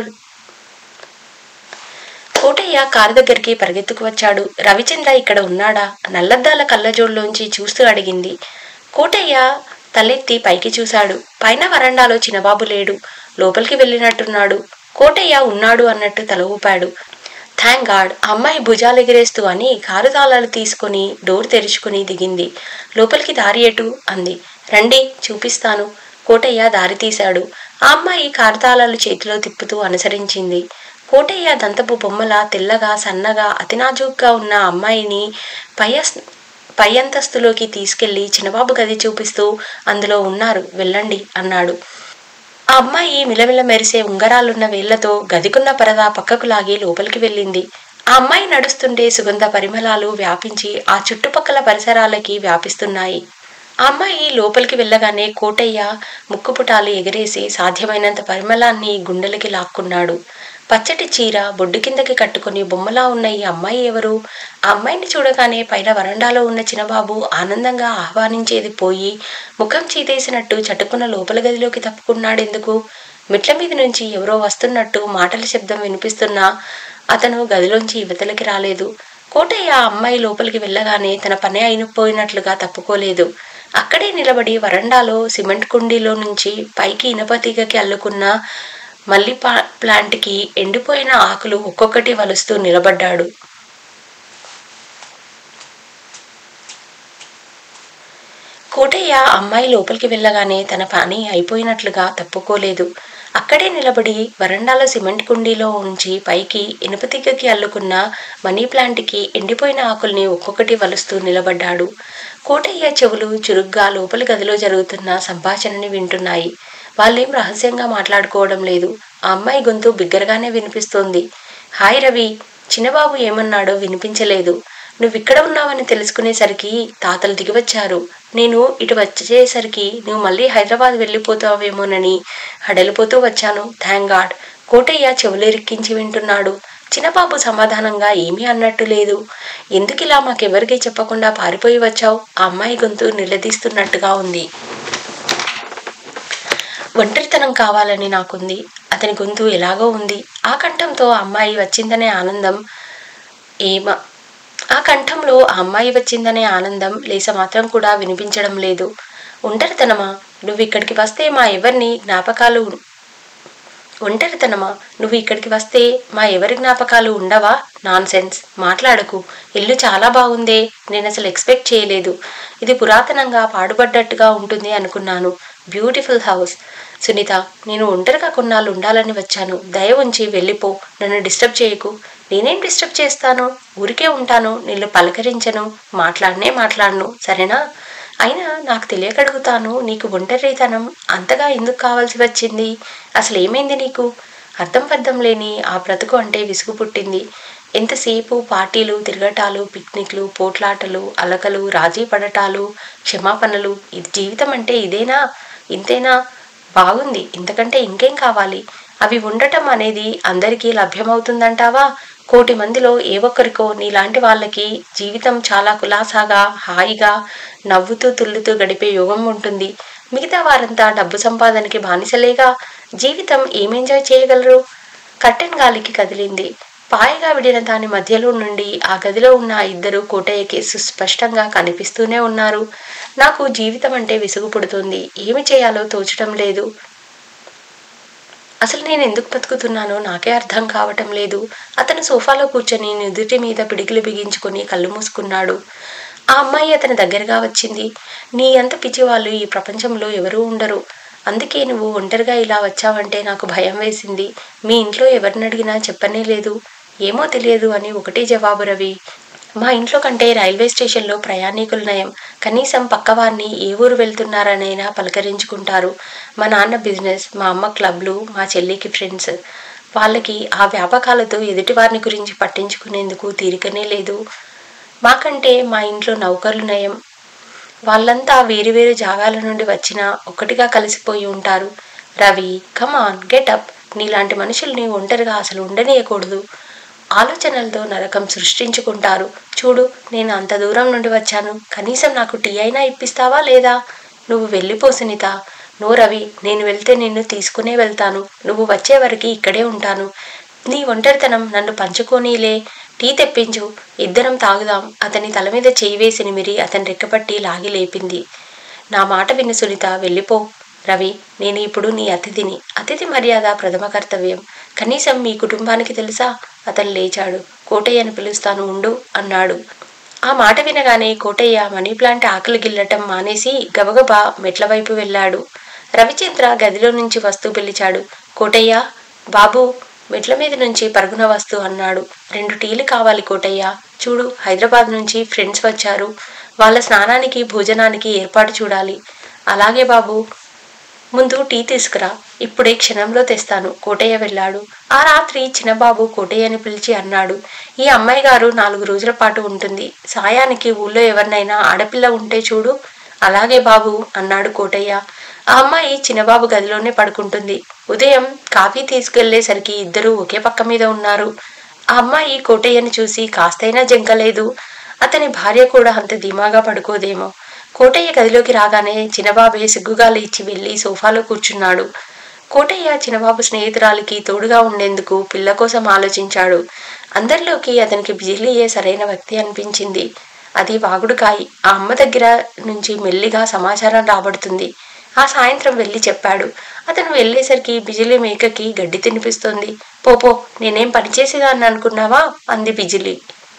కోటయ్య కారు దగ్గరికి పరిగెత్తుకు వచ్చాడు రవిచంద్ర ఇక్కడ ఉన్నాడా నల్లద్దాల కళ్ళజోడులోంచి చూస్తూ అడిగింది కోటయ్య తలెత్తి పైకి చూశాడు పైన వరండాలో చిన్నబాబు లేడు లోపలికి వెళ్ళినట్టున్నాడు కోటయ్య ఉన్నాడు అన్నట్టు తల ఊపాడు థ్యాంక్ గాడ్ అమ్మాయి భుజాలు ఎగిరేస్తూ అని కారు తాళాలు తీసుకుని డోర్ తెరుచుకుని దిగింది లోపలికి దారి ఎటు అంది రండి చూపిస్తాను కోటయ్య దారి తీశాడు ఆ అమ్మాయి కారు తాళాలు చేతిలో తిప్పుతూ అనుసరించింది కోటయ్య దంతపు బొమ్మల తెల్లగా సన్నగా అతి నాజూగ్గా ఉన్న అమ్మాయిని పై అస్- పై అంతస్తులోకి తీసుకెళ్లి చిన్నబాబు గది చూపిస్తూ అందులో ఉన్నారు వెళ్ళండి అన్నాడు ఆ అమ్మాయి మిలమిల మెరిసే ఉంగరాలున్న వేళ్లతో గదికున్న పరదా పక్కకు లాగి లోపలికి వెళ్ళింది ఆ అమ్మాయి నడుస్తుంటే సుగంధ పరిమళాలు వ్యాపించి ఆ చుట్టుపక్కల పరిసరాలకి వ్యాపిస్తున్నాయి ఆ అమ్మాయి లోపలికి వెళ్ళగానే కోటయ్య ముక్కుపుటాలు ఎగరేసి సాధ్యమైనంత పరిమళాన్ని గుండెలకి లాక్కున్నాడు పచ్చటి చీర బొడ్డు కిందకి కట్టుకుని బొమ్మలా ఉన్న ఈ అమ్మాయి ఎవరు ఆ అమ్మాయిని చూడగానే పైన వరండాలో ఉన్న చిన్నబాబు ఆనందంగా ఆహ్వానించేది పోయి ముఖం చీదేసినట్టు చటుకున్న లోపల గదిలోకి తప్పుకున్నాడెందుకు మెట్ల మీద నుంచి ఎవరో వస్తున్నట్టు మాటల శబ్దం వినిపిస్తున్నా అతను గదిలోంచి యువతలకి రాలేదు కోటయ్య ఆ అమ్మాయి లోపలికి వెళ్ళగానే తన పని అయిపోయినట్లుగా తప్పుకోలేదు అక్కడే నిలబడి వరండాలో సిమెంట్ కుండీలో నుంచి పైకి ఇనప తీగకి అల్లుకున్న మల్లి పా- ప్లాంట్కి ఎండిపోయిన ఆకులు ఒక్కొక్కటి వలుస్తూ నిలబడ్డాడు కోటయ్య అమ్మాయి లోపలికి వెళ్ళగానే తన పని అయిపోయినట్లుగా తప్పుకోలేదు అక్కడే నిలబడి వరండాలో సిమెంట్ కుండీలో ఉంచి పైకి ఇనుపతిగ్గకి అల్లుకున్న మనీ ప్లాంట్కి ఎండిపోయిన ఆకుల్ని ఒక్కొక్కటి వలుస్తూ నిలబడ్డాడు కోటయ్య చెవులు చురుగ్గా లోపలి గదిలో జరుగుతున్న సంభాషణని వింటున్నాయి వాళ్ళేం రహస్యంగా మాట్లాడుకోవడం లేదు ఆ అమ్మాయి గొంతు బిగ్గరగానే వినిపిస్తోంది హాయ్ రవి చిన్నబాబు ఏమన్నాడో వినిపించలేదు నువ్విక్కడ ఉన్నావని తెలుసుకునేసరికి తాతలు దిగివచ్చారు నేను ఇటు వచ్చేసరికి నువ్వు మళ్ళీ హైదరాబాద్ వెళ్ళిపోతావేమోనని హడలిపోతూ వచ్చాను థ్యాంక్ గాడ్ కోటయ్య చెవులెరిక్కించి వింటున్నాడు చిన్నబాబు సమాధానంగా ఏమీ అన్నట్టు లేదు ఎందుకిలా మాకెవరికీ చెప్పకుండా పారిపోయి వచ్చావు ఆ అమ్మాయి గొంతు నిలదీస్తున్నట్టుగా ఉంది ఒంటరితనం కావాలని నాకుంది అతని గొంతు ఎలాగో ఉంది ఆ కంఠంతో ఆ అమ్మాయి వచ్చిందనే ఆనందం ఏమ ఆ కంఠంలో ఆ అమ్మాయి వచ్చిందనే ఆనందం లేస మాత్రం కూడా వినిపించడం లేదు ఒంటరితనమా నువ్వు ఇక్కడికి వస్తే మా ఎవరిని జ్ఞాపకాలు ఒంటరితనమా నువ్వు ఇక్కడికి వస్తే మా ఎవరి జ్ఞాపకాలు ఉండవా నాన్ సెన్స్ మాట్లాడకు ఇల్లు చాలా బాగుందే నేను అసలు ఎక్స్పెక్ట్ చేయలేదు ఇది పురాతనంగా పాడుపడ్డట్టుగా ఉంటుంది అనుకున్నాను బ్యూటిఫుల్ హౌస్ సునీత నేను ఒంటరిగా కొన్నాళ్ళు ఉండాలని వచ్చాను దయ ఉంచి వెళ్ళిపో నన్ను డిస్టర్బ్ చేయకు నేనేం డిస్టర్బ్ చేస్తాను ఊరికే ఉంటాను నిన్ను పలకరించను మాట్లాడనే మాట్లాడను సరేనా అయినా నాకు తెలియకడుగుతాను నీకు ఒంటరితనం అంతగా ఎందుకు కావాల్సి వచ్చింది అసలు ఏమైంది నీకు అర్థం పర్థం లేని ఆ బ్రతుకు అంటే విసుగు పుట్టింది ఎంతసేపు పార్టీలు తిరగటాలు పిక్నిక్లు పోట్లాటలు అలకలు రాజీ పడటాలు క్షమాపణలు ఇది జీవితం అంటే ఇదేనా ఇంతేనా బాగుంది ఇంతకంటే ఇంకేం కావాలి అవి ఉండటం అనేది అందరికీ లభ్యమవుతుందంటావా కోటి మందిలో ఏ ఒక్కరికో నీలాంటి వాళ్ళకి జీవితం చాలా కులాసాగా హాయిగా నవ్వుతూ తుల్లుతూ గడిపే యోగం ఉంటుంది మిగతా వారంతా డబ్బు సంపాదనకి బానిసలేగా జీవితం ఏం ఎంజాయ్ చేయగలరు కట్టెన్ గాలికి కదిలింది పాయగా విడిన దాని మధ్యలో నుండి ఆ గదిలో ఉన్న ఆ ఇద్దరు కోటయ్యకి సుస్పష్టంగా కనిపిస్తూనే ఉన్నారు నాకు జీవితం అంటే విసుగు పుడుతుంది ఏమి చేయాలో తోచడం లేదు అసలు నేను ఎందుకు బతుకుతున్నానో నాకే అర్థం కావటం లేదు అతను సోఫాలో కూర్చొని నుదుటి మీద పిడికిలు బిగించుకొని కళ్ళు మూసుకున్నాడు ఆ అమ్మాయి అతని దగ్గరగా వచ్చింది నీ అంత పిచ్చి వాళ్ళు ఈ ప్రపంచంలో ఎవరూ ఉండరు అందుకే నువ్వు ఒంటరిగా ఇలా వచ్చావంటే నాకు భయం వేసింది మీ ఇంట్లో ఎవరిని అడిగినా చెప్పనే లేదు ఏమో తెలియదు అని ఒకటే జవాబు రవి మా ఇంట్లో కంటే రైల్వే స్టేషన్లో ప్రయాణికులు నయం కనీసం పక్కవారిని ఏ ఊరు వెళ్తున్నారనైనా పలకరించుకుంటారు మా నాన్న బిజినెస్ మా అమ్మ క్లబ్లు మా చెల్లికి ఫ్రెండ్స్ వాళ్ళకి ఆ వ్యాపకాలతో ఎదుటివారిని గురించి పట్టించుకునేందుకు తీరికనే లేదు మాకంటే మా ఇంట్లో నౌకర్లు నయం వాళ్ళంతా వేరువేరు జాగాల నుండి వచ్చినా ఒక్కటిగా కలిసిపోయి ఉంటారు రవి కమాన్ గెటప్ నీలాంటి మనుషుల్ని ఒంటరిగా అసలు ఉండనీయకూడదు ఆలోచనలతో నరకం సృష్టించుకుంటారు చూడు నేను అంత దూరం నుండి వచ్చాను కనీసం నాకు టీ అయినా ఇప్పిస్తావా లేదా నువ్వు వెళ్ళిపో సునీత నో రవి నేను వెళ్తే నిన్ను తీసుకునే వెళ్తాను నువ్వు వచ్చే వరకు ఇక్కడే ఉంటాను నీ ఒంటరితనం నన్ను పంచుకోనీలే టీ తెప్పించు ఇద్దరం తాగుదాం అతని తల మీద చేయి వేసి నిమిరి అతని రెక్కపట్టి లాగి లేపింది నా మాట విను సునీత వెళ్ళిపో రవి నేను ఇప్పుడు నీ అతిథిని అతిథి మర్యాద ప్రథమ కర్తవ్యం కనీసం మీ కుటుంబానికి తెలుసా అతను లేచాడు కోటయ్యని పిలుస్తాను ఉండు అన్నాడు ఆ మాట వినగానే కోటయ్య మనీ ప్లాంట్ ఆకలి గిల్లటం మానేసి గబగబా మెట్ల వైపు వెళ్ళాడు రవిచంద్ర గదిలో నుంచి వస్తూ పిలిచాడు కోటయ్య బాబు మెట్ల మీద నుంచి పరుగున వస్తూ అన్నాడు రెండు టీలు కావాలి కోటయ్య చూడు హైదరాబాద్ నుంచి ఫ్రెండ్స్ వచ్చారు వాళ్ళ స్నానానికి భోజనానికి ఏర్పాటు చూడాలి అలాగే బాబు ముందు టీ తీసుకురా ఇప్పుడే క్షణంలో తెస్తాను కోటయ్య వెళ్ళాడు ఆ రాత్రి చిన్నబాబు కోటయ్యని పిలిచి అన్నాడు ఈ అమ్మాయి గారు నాలుగు రోజుల పాటు ఉంటుంది సాయానికి ఊళ్ళో ఎవరినైనా ఆడపిల్ల ఉంటే చూడు అలాగే బాబు అన్నాడు కోటయ్య ఆ అమ్మాయి చిన్నబాబు గదిలోనే పడుకుంటుంది ఉదయం కాఫీ తీసుకెళ్లేసరికి ఇద్దరూ ఒకే పక్క మీద ఉన్నారు ఆ అమ్మాయి కోటయ్యని చూసి కాస్తైనా జంకలేదు అతని భార్య కూడా అంత ధీమాగా పడుకోదేమో కోటయ్య గదిలోకి రాగానే చిన్నబాబే సిగ్గుగా లేచి వెళ్లి సోఫాలో కూర్చున్నాడు కోటయ్య చిన్నబాబు స్నేహితురాలికి తోడుగా ఉండేందుకు పిల్ల కోసం ఆలోచించాడు అందరిలోకి అతనికి బిజిలీయే సరైన వ్యక్తి అనిపించింది అది వాగుడుకాయి ఆ అమ్మ దగ్గర నుంచి మెల్లిగా సమాచారం రాబడుతుంది ఆ సాయంత్రం వెళ్ళి చెప్పాడు అతను వెళ్ళేసరికి బిజిలీ మేకకి గడ్డి తినిపిస్తోంది పోపో నేనేం పనిచేసేదాన్ని అనుకున్నావా అంది బిజిలీ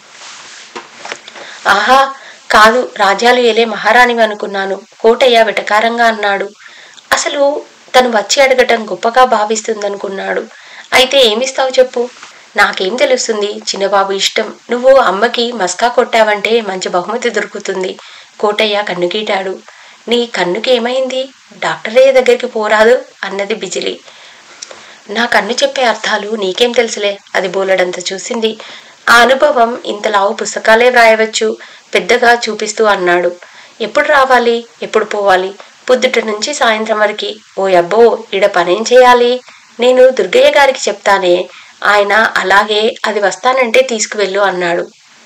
ఆహా కాదు రాజ్యాలు ఏలే మహారాణివి అనుకున్నాను కోటయ్య వెటకారంగా అన్నాడు అసలు తను వచ్చి అడగటం గొప్పగా భావిస్తుందనుకున్నాడు అయితే ఏమిస్తావు చెప్పు నాకేం తెలుస్తుంది చిన్నబాబు ఇష్టం నువ్వు అమ్మకి మస్కా కొట్టావంటే మంచి బహుమతి దొరుకుతుంది కోటయ్య కన్నుగీటాడు నీ కన్నుకి ఏమైంది డాక్టరయ్య దగ్గరికి పోరాదు అన్నది బిజిలి నా కన్ను చెప్పే అర్థాలు నీకేం తెలుసులే అది బోలెడంత చూసింది ఆ అనుభవం ఇంతలావు పుస్తకాలే వ్రాయవచ్చు పెద్దగా చూపిస్తూ అన్నాడు ఎప్పుడు రావాలి ఎప్పుడు పోవాలి పొద్దుట నుంచి సాయంత్రం వరకు ఓ అబ్బో ఈడ పనేం చేయాలి నేను దుర్గయ్య గారికి చెప్తానే ఆయన అలాగే అది వస్తానంటే తీసుకువెళ్ళు అన్నాడు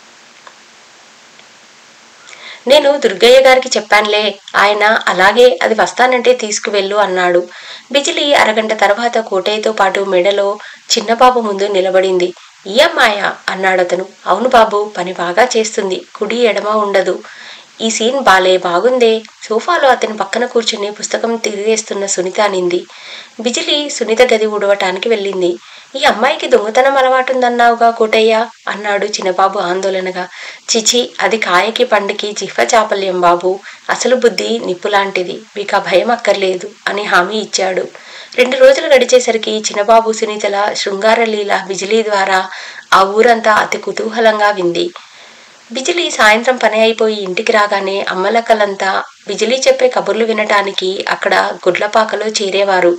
నేను దుర్గయ్య గారికి చెప్పానులే ఆయన అలాగే అది వస్తానంటే తీసుకువెళ్ళు అన్నాడు బిజిలి అరగంట తర్వాత కోటయ్యతో పాటు మెడలో చిన్నబాబు ముందు నిలబడింది ఈ అమ్మాయా అన్నాడతను అవును బాబు పని బాగా చేస్తుంది కుడి ఎడమ ఉండదు ఈ సీన్ బాలే బాగుందే సోఫాలో అతని పక్కన కూర్చుని పుస్తకం తిరిగేస్తున్న సునీత అనింది బిజిలి సునీత గది ఉడవటానికి వెళ్ళింది ఈ అమ్మాయికి దొంగతనం అలవాటుందన్నావుగా కోటయ్య అన్నాడు చిన్నబాబు ఆందోళనగా చిచి అది కాయకి పండుకి జిహ్వ చాపల్యం బాబు అసలు బుద్ధి నిప్పులాంటిది మీకు ఆ భయం అక్కర్లేదు అని హామీ ఇచ్చాడు రెండు రోజులు గడిచేసరికి చిన్నబాబు సునీతల శృంగారలీల బిజిలీ ద్వారా ఆ ఊరంతా అతి కుతూహలంగా వింది బిజిలీ సాయంత్రం పని అయిపోయి ఇంటికి రాగానే అమ్మలక్కలంతా బిజిలీ చెప్పే కబుర్లు వినటానికి అక్కడ గుడ్లపాకలో చేరేవారు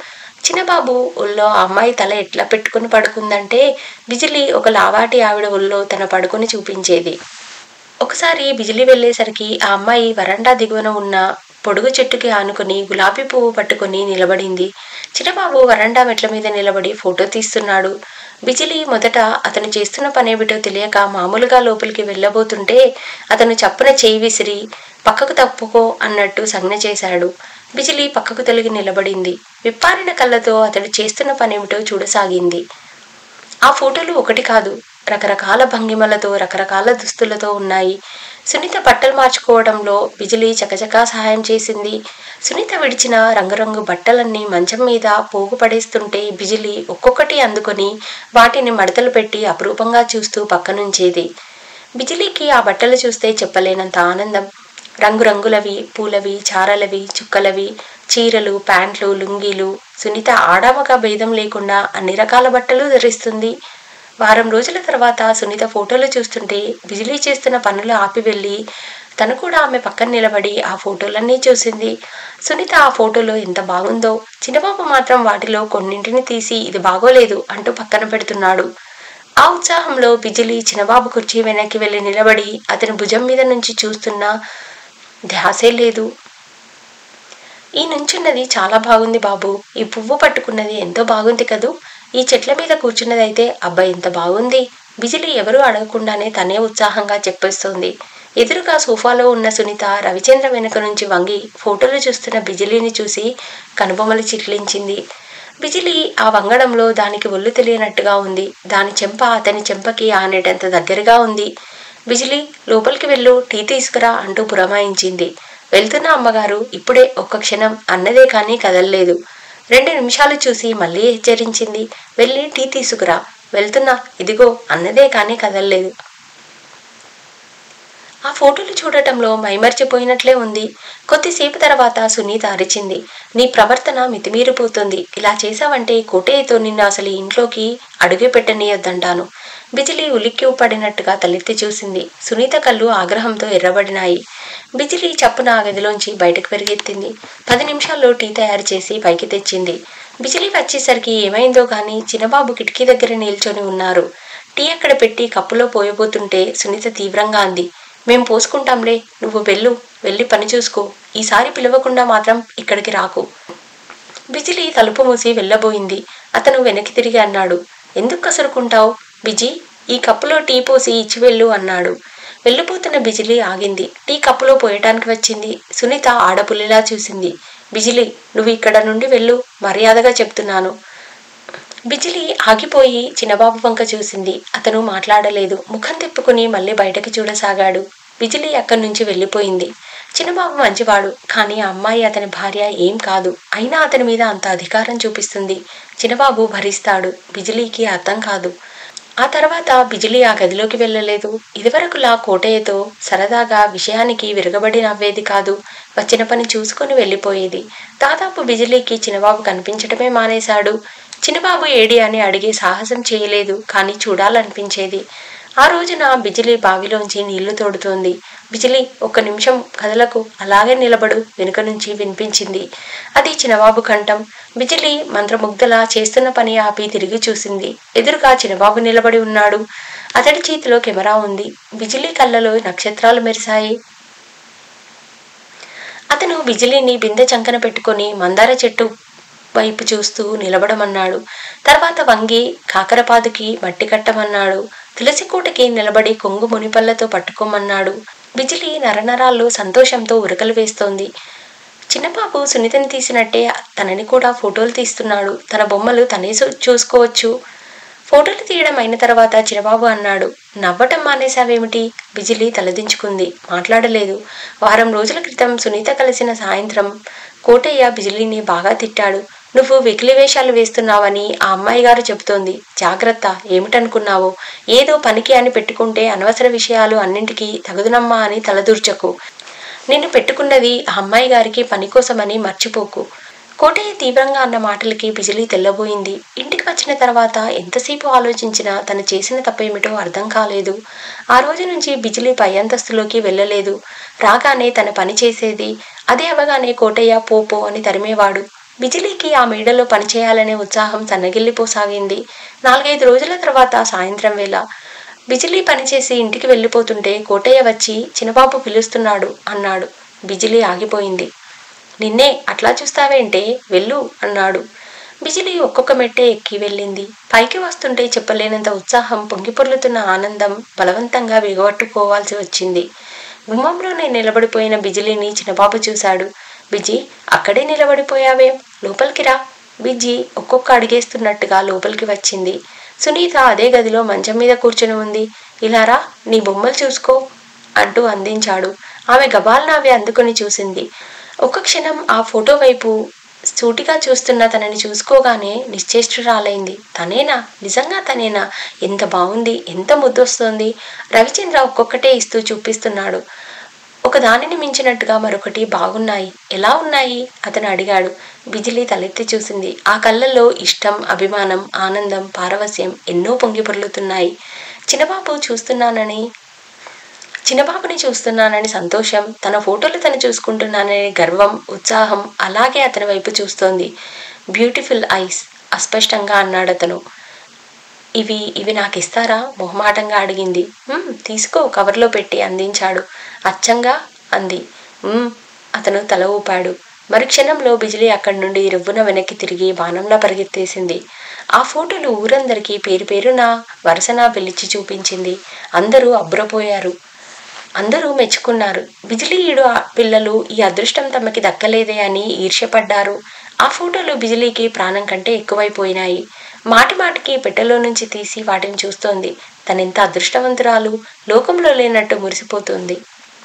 చిన్నబాబు ఒళ్ళో ఆ అమ్మాయి తల ఎట్లా పెట్టుకుని పడుకుందంటే బిజిలి ఒక లావాటి ఆవిడ ఒళ్ళో తన పడుకుని చూపించేది ఒకసారి బిజిలి వెళ్ళేసరికి ఆ అమ్మాయి వరండా దిగువన ఉన్న పొడుగు చెట్టుకి ఆనుకుని గులాబీ పువ్వు పట్టుకుని నిలబడింది చిన్నబాబు వరండా మెట్ల మీద నిలబడి ఫోటో తీస్తున్నాడు బిజిలి మొదట అతను చేస్తున్న పనేమిటో తెలియక మామూలుగా లోపలికి వెళ్ళబోతుంటే అతను చప్పున చేయి విసిరి పక్కకు తప్పుకో అన్నట్టు సంజ్ఞ చేశాడు బిజిలి పక్కకు తొలగి నిలబడింది విప్పారిన కళ్ళతో అతడు చేస్తున్న పనేమిటో చూడసాగింది ఆ ఫోటోలు ఒకటి కాదు రకరకాల భంగిమలతో రకరకాల దుస్తులతో ఉన్నాయి సునీత బట్టలు మార్చుకోవడంలో బిజిలి చకచకా సహాయం చేసింది సునీత విడిచిన రంగురంగు బట్టలన్నీ మంచం మీద పోగు పడేస్తుంటే బిజిలి ఒక్కొక్కటి అందుకొని వాటిని మడతలు పెట్టి అపురూపంగా చూస్తూ పక్కనుంచేది బిజిలీకి ఆ బట్టలు చూస్తే చెప్పలేనంత ఆనందం రంగురంగులవి పూలవి చారలవి చుక్కలవి చీరలు ప్యాంట్లు లుంగీలు సునీత ఆడామగ భేదం లేకుండా అన్ని రకాల బట్టలు ధరిస్తుంది వారం రోజుల తర్వాత సునీత ఫోటోలు చూస్తుంటే బిజిలీ చేస్తున్న పనులు ఆపి వెళ్ళి తను కూడా ఆమె పక్కన నిలబడి ఆ ఫోటోలన్నీ చూసింది సునీత ఆ ఫోటోలో ఎంత బాగుందో చిన్నబాబు మాత్రం వాటిలో కొన్నింటిని తీసి ఇది బాగోలేదు అంటూ పక్కన పెడుతున్నాడు ఆ ఉత్సాహంలో బిజిలి చిన్నబాబు కుర్చీ వెనక్కి వెళ్ళి నిలబడి అతని భుజం మీద నుంచి చూస్తున్నా ధ్యాసే లేదు ఈ నుంచున్నది చాలా బాగుంది బాబు ఈ పువ్వు పట్టుకున్నది ఎంతో బాగుంది కదూ ఈ చెట్ల మీద కూర్చున్నదైతే అబ్బాయి ఎంత బాగుంది బిజిలి ఎవరూ అడగకుండానే తనే ఉత్సాహంగా చెప్పేస్తోంది ఎదురుగా సోఫాలో ఉన్న సునీత రవిచంద్ర వెనుక నుంచి వంగి ఫోటోలు చూస్తున్న బిజిలీని చూసి కనుబొమ్మలు చిట్లించింది బిజిలి ఆ వంగడంలో దానికి ఒళ్ళు తెలియనట్టుగా ఉంది దాని చెంప అతని చెంపకి ఆనేటంత దగ్గరగా ఉంది బిజిలి లోపలికి వెళ్ళు టీ తీసుకురా అంటూ పురమాయించింది వెళ్తున్న అమ్మగారు ఇప్పుడే ఒక్క క్షణం అన్నదే కానీ కదల్లేదు రెండు నిమిషాలు చూసి మళ్ళీ హెచ్చరించింది వెళ్ళి టీ తీసుకురా వెళ్తున్నా ఇదిగో అన్నదే కానీ కదల్లేదు ఆ ఫోటోలు చూడటంలో మైమర్చిపోయినట్లే ఉంది కొద్దిసేపు తర్వాత సునీత అరిచింది నీ ప్రవర్తన మితిమీరిపోతుంది ఇలా చేశావంటే కోటయ్యతో నిన్ను అసలు ఈ ఇంట్లోకి అడుగు పెట్టనీయొద్దంటాను బిజిలి ఉలిక్కి పడినట్టుగా తలెత్తి చూసింది సునీత కళ్ళు ఆగ్రహంతో ఎర్రబడినాయి బిజిలి చప్పున ఆ గదిలోంచి బయటకు పెరిగెత్తింది పది నిమిషాల్లో టీ తయారు చేసి పైకి తెచ్చింది బిజిలి వచ్చేసరికి ఏమైందో గాని చిన్నబాబు కిటికీ దగ్గర నిల్చొని ఉన్నారు టీ అక్కడ పెట్టి కప్పులో పోయబోతుంటే సునీత తీవ్రంగా అంది మేం పోసుకుంటాంలే నువ్వు వెళ్ళు వెళ్ళి పని చూసుకో ఈసారి పిలవకుండా మాత్రం ఇక్కడికి రాకు బిజిలి తలుపు మూసి వెళ్ళబోయింది అతను వెనక్కి తిరిగి అన్నాడు ఎందుకు కసురుకుంటావు బిజీ ఈ కప్పులో టీ పోసి ఇచ్చి వెళ్ళు అన్నాడు వెళ్ళిపోతున్న బిజిలి ఆగింది టీ కప్పులో పోయటానికి వచ్చింది సునీత ఆడపుల్లిలా చూసింది బిజిలి నువ్వు ఇక్కడ నుండి వెళ్ళు మర్యాదగా చెప్తున్నాను బిజిలి ఆగిపోయి చిన్నబాబు వంక చూసింది అతను మాట్లాడలేదు ముఖం తిప్పుకుని మళ్ళీ బయటకు చూడసాగాడు బిజిలి అక్కడి నుంచి వెళ్ళిపోయింది చిన్నబాబు మంచివాడు కానీ ఆ అమ్మాయి అతని భార్య ఏం కాదు అయినా అతని మీద అంత అధికారం చూపిస్తుంది చిన్నబాబు భరిస్తాడు బిజిలీకి అర్థం కాదు ఆ తర్వాత బిజిలి ఆ గదిలోకి వెళ్ళలేదు ఇదివరకులా కోటయ్యతో సరదాగా విషయానికి విరగబడి నవ్వేది కాదు వచ్చిన పని చూసుకొని వెళ్ళిపోయేది దాదాపు బిజిలీకి చిన్నబాబు కనిపించడమే మానేశాడు చిన్నబాబు ఏడి అని అడిగే సాహసం చేయలేదు కానీ చూడాలనిపించేది ఆ రోజున బిజిలి బావిలోంచి నీళ్లు తోడుతోంది బిజిలి ఒక్క నిమిషం కదలకు అలాగే నిలబడు వెనుక నుంచి వినిపించింది అది చిన్నబాబు కంఠం బిజిలి మంత్రముగ్ధలా చేస్తున్న పని ఆపి తిరిగి చూసింది ఎదురుగా చిన్నబాబు నిలబడి ఉన్నాడు అతడి చేతిలో కెమెరా ఉంది బిజిలి కళ్ళలో నక్షత్రాలు మెరిశాయి అతను బిజిలీని బిందె చంకన పెట్టుకొని మందార చెట్టు వైపు చూస్తూ నిలబడమన్నాడు తర్వాత వంగి కాకరపాదుకి మట్టి కట్టమన్నాడు తులసికోటకి నిలబడి కొంగు మునిపళ్ళతో పట్టుకోమన్నాడు బిజిలి నరనరాల్లో సంతోషంతో ఉరకలు వేస్తోంది చిన్నబాబు సునీతని తీసినట్టే తనని కూడా ఫోటోలు తీస్తున్నాడు తన బొమ్మలు తనే చూ- చూసుకోవచ్చు ఫోటోలు తీయడం అయిన తర్వాత చిరబాబు అన్నాడు నవ్వటం మానేశావేమిటి బిజిలి తలదించుకుంది మాట్లాడలేదు వారం రోజుల క్రితం సునీత కలిసిన సాయంత్రం కోటయ్య బిజిలీని బాగా తిట్టాడు నువ్వు వెకిలి వేషాలు వేస్తున్నావని ఆ అమ్మాయి గారు చెబుతోంది జాగ్రత్త ఏమిటనుకున్నావు ఏదో పనికి అని పెట్టుకుంటే అనవసర విషయాలు అన్నింటికీ తగుదునమ్మా అని తలదూర్చకు నిన్ను పెట్టుకున్నది ఆ అమ్మాయి గారికి పని కోసమని మర్చిపోకు కోటయ్య తీవ్రంగా అన్న మాటలకి బిజిలీ తెల్లబోయింది ఇంటికి వచ్చిన తర్వాత ఎంతసేపు ఆలోచించినా తను చేసిన తప్పేమిటో అర్థం కాలేదు ఆ రోజు నుంచి బిజిలీ పై అంతస్తులోకి వెళ్ళలేదు రాగానే తన పని చేసేది అదే అవగానే కోటయ్య పోపో అని తరిమేవాడు బిజిలీకి ఆ మేడలో పనిచేయాలనే ఉత్సాహం సన్నగిల్లిపోసాగింది నాలుగైదు రోజుల తర్వాత సాయంత్రం వేళ బిజిలీ పనిచేసి ఇంటికి వెళ్ళిపోతుంటే కోటయ్య వచ్చి చిన్నబాబు పిలుస్తున్నాడు అన్నాడు బిజిలీ ఆగిపోయింది నిన్నే అట్లా చూస్తావేంటే వెళ్ళు అన్నాడు బిజిలీ ఒక్కొక్క మెట్టే ఎక్కి వెళ్ళింది పైకి వస్తుంటే చెప్పలేనంత ఉత్సాహం పొంగిపొర్లుతున్న ఆనందం బలవంతంగా బిగబట్టుకోవాల్సి వచ్చింది గుమ్మంలోనే నిలబడిపోయిన బిజిలీని చిన్నబాబు చూశాడు బిజీ అక్కడే నిలబడిపోయావేం లోపలికి రా బిజ్జి ఒక్కొక్క అడిగేస్తున్నట్టుగా లోపలికి వచ్చింది సునీత అదే గదిలో మంచం మీద కూర్చుని ఉంది ఇలా రా నీ బొమ్మలు చూసుకో అంటూ అందించాడు ఆమె గబాల్న అవి అందుకుని చూసింది ఒక్క క్షణం ఆ ఫోటో వైపు సూటిగా చూస్తున్న తనని చూసుకోగానే నిశ్చేష్టురాలైంది తనేనా నిజంగా తనేనా ఎంత బాగుంది ఎంత ముద్దొస్తోంది రవిచంద్ర ఒక్కొక్కటే ఇస్తూ చూపిస్తున్నాడు ఒక దానిని మించినట్టుగా మరొకటి బాగున్నాయి ఎలా ఉన్నాయి అతను అడిగాడు బిజిలీ తలెత్తి చూసింది ఆ కళ్ళల్లో ఇష్టం అభిమానం ఆనందం పారవస్యం ఎన్నో పొంగి పొర్లుతున్నాయి చిన్నబాబు చూస్తున్నానని చిన్నబాబుని చూస్తున్నానని సంతోషం తన ఫోటోలు తను చూసుకుంటున్నానని గర్వం ఉత్సాహం అలాగే అతని వైపు చూస్తోంది బ్యూటిఫుల్ ఐస్ అస్పష్టంగా అన్నాడు అతను ఇవి ఇవి నాకు ఇస్తారా మొహమాటంగా అడిగింది "మ్మ్, తీసుకో కవర్లో పెట్టి అందించాడు అచ్చంగా అంది "మ్మ్," అతను తల ఊపాడు మరుక్షణంలో బిజిలీ అక్కడి నుండి రువ్వున వెనక్కి తిరిగి బాణంలా పరిగెత్తేసింది ఆ ఫోటోలు ఊరందరికీ పేరు పేరున వరుసన పిలిచి చూపించింది అందరూ అబ్బురపోయారు అందరూ మెచ్చుకున్నారు బిజిలీయుడు ఆ పిల్లలు ఈ అదృష్టం తమకి దక్కలేదే అని ఈర్ష్యపడ్డారు ఆ ఫోటోలు బిజిలీకి ప్రాణం కంటే ఎక్కువైపోయినాయి మాటి మాటికి పెట్టెలో నుంచి తీసి వాటిని చూస్తోంది తనెంత అదృష్టవంతురాలు లోకంలో లేనట్టు మురిసిపోతుంది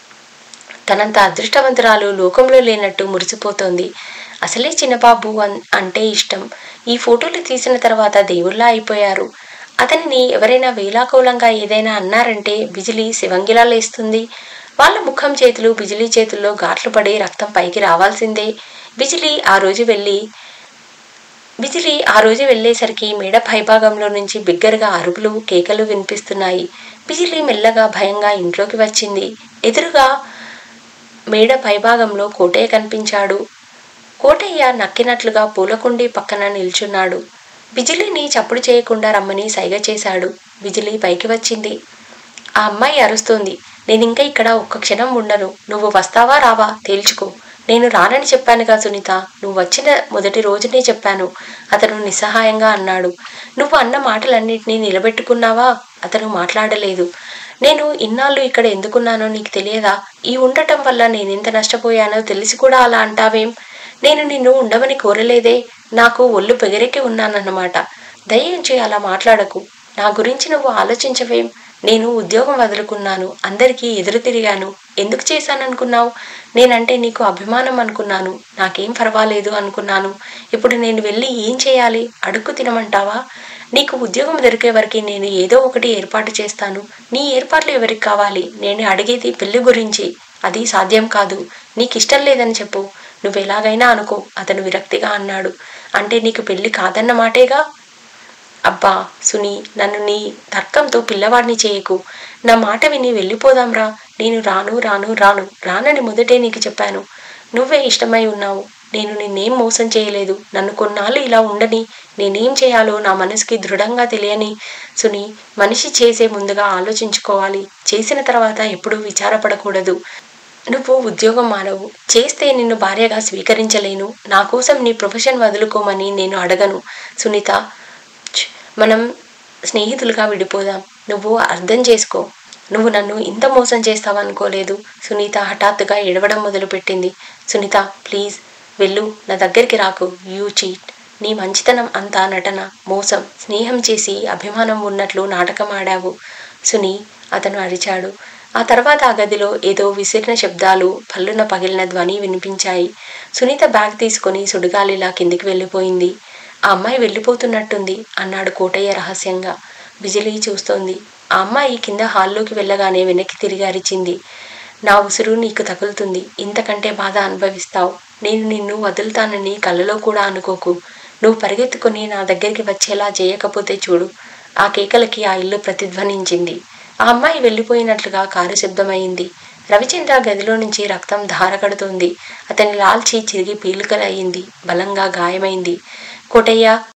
తనంత అదృష్టవంతురాలు లోకంలో లేనట్టు మురిసిపోతోంది అసలే చిన్నబాబు అన్- అంటే ఇష్టం ఈ ఫోటోలు తీసిన తర్వాత దేవుళ్ళా అయిపోయారు అతనిని ఎవరైనా వేలాకోలంగా ఏదైనా అన్నారంటే బిజిలీ శివంగిలా లేస్తుంది వాళ్ళ ముఖం చేతులు బిజిలీ చేతుల్లో ఘాట్లు పడి రక్తం పైకి రావాల్సిందే బిజిలీ ఆ రోజు వెళ్ళి బిజిలీ ఆ రోజు వెళ్ళేసరికి మేడ పైభాగంలో నుంచి బిగ్గరగా అరుపులు కేకలు వినిపిస్తున్నాయి బిజిలీ మెల్లగా భయంగా ఇంట్లోకి వచ్చింది ఎదురుగా మేడ పైభాగంలో కోటయ్య కనిపించాడు కోటయ్య నక్కినట్లుగా పూలకుండి పక్కన నిల్చున్నాడు బిజిలీని చప్పుడు చేయకుండా రమ్మని సైగ చేశాడు బిజిలీ పైకి వచ్చింది ఆ అమ్మాయి అరుస్తోంది నేనింకా ఇక్కడ ఒక్క క్షణం ఉండను నువ్వు వస్తావా రావా తేల్చుకో నేను రానని చెప్పానుగా సునీత నువ్వు వచ్చిన మొదటి రోజునే చెప్పాను అతను నిస్సహాయంగా అన్నాడు నువ్వు అన్న మాటలన్నింటినీ నిలబెట్టుకున్నావా అతను మాట్లాడలేదు నేను ఇన్నాళ్ళు ఇక్కడ ఎందుకున్నానో నీకు తెలియదా ఈ ఉండటం వల్ల నేనెంత నష్టపోయానో తెలిసి కూడా అలా అంటావేం నేను నిన్ను ఉండమని కోరలేదే నాకు ఒళ్ళు పెగరెక్కి ఉన్నానన్నమాట దయించి అలా మాట్లాడకు నా గురించి నువ్వు ఆలోచించవేం నేను ఉద్యోగం వదులుకున్నాను అందరికీ ఎదురు తిరిగాను ఎందుకు చేశాననుకున్నావు నేనంటే నీకు అభిమానం అనుకున్నాను నాకేం పర్వాలేదు అనుకున్నాను ఇప్పుడు నేను వెళ్ళి ఏం చేయాలి అడుక్కు తినమంటావా నీకు ఉద్యోగం దొరికే వరకు నేను ఏదో ఒకటి ఏర్పాటు చేస్తాను నీ ఏర్పాట్లు ఎవరికి కావాలి నేను అడిగేది పెళ్లి గురించి అది సాధ్యం కాదు నీకు ఇష్టం లేదని చెప్పు నువ్వు ఎలాగైనా అనుకో అతను విరక్తిగా అన్నాడు అంటే నీకు పెళ్లి కాదన్న మాటేగా అబ్బా సుని నన్ను నీ తర్కంతో పిల్లవాడిని చేయకు నా మాట విని వెళ్ళిపోదాంరా నేను రాను రాను రాను రానని మొదటే నీకు చెప్పాను నువ్వే ఇష్టమై ఉన్నావు నేను నిన్నేం మోసం చేయలేదు నన్ను కొన్నాళ్ళు ఇలా ఉండని నేనేం చేయాలో నా మనసుకి దృఢంగా తెలియని సుని మనిషి చేసే ముందుగా ఆలోచించుకోవాలి చేసిన తర్వాత ఎప్పుడూ విచారపడకూడదు నువ్వు ఉద్యోగం మానవు చేస్తే నిన్ను భార్యగా స్వీకరించలేను నా కోసం నీ ప్రొఫెషన్ వదులుకోమని నేను అడగను సునీత ఛ్, మనం స్నేహితులుగా విడిపోదాం నువ్వు అర్థం చేసుకో నువ్వు నన్ను ఇంత మోసం చేస్తావనుకోలేదు సునీత హఠాత్తుగా ఏడవడం మొదలుపెట్టింది సునీత ప్లీజ్ వెళ్ళు నా దగ్గరికి రాకు యూ చీట్ నీ మంచితనం అంతా నటన మోసం స్నేహం చేసి అభిమానం ఉన్నట్లు నాటకం ఆడావు సునీ అతను అరిచాడు ఆ తర్వాత ఆ గదిలో ఏదో విసిరిన శబ్దాలు పళ్ళున పగిలిన ధ్వని వినిపించాయి సునీత బ్యాగ్ తీసుకొని సుడిగాలిలా కిందికి వెళ్ళిపోయింది ఆ అమ్మాయి వెళ్ళిపోతున్నట్టుంది అన్నాడు కోటయ్య రహస్యంగా బిజిలీ చూస్తోంది ఆ అమ్మాయి కింద హాల్లోకి వెళ్ళగానే వెనక్కి తిరిగి అరిచింది నా ఉసురు నీకు తగులుతుంది ఇంతకంటే బాధ అనుభవిస్తావు నేను నిన్ను వదులుతానని కళ్ళలో కూడా అనుకోకు నువ్వు పరిగెత్తుకొని నా దగ్గరికి వచ్చేలా చేయకపోతే చూడు ఆ కేకలకి ఆ ఇల్లు ప్రతిధ్వనించింది ఆ అమ్మాయి వెళ్ళిపోయినట్లుగా కారు శబ్దమైంది రవిచంద్ర గదిలో నుంచి రక్తం ధారగడుతోంది అతని లాల్చి చిరిగి పీలికలయ్యింది బలంగా గాయమైంది కోటయ్య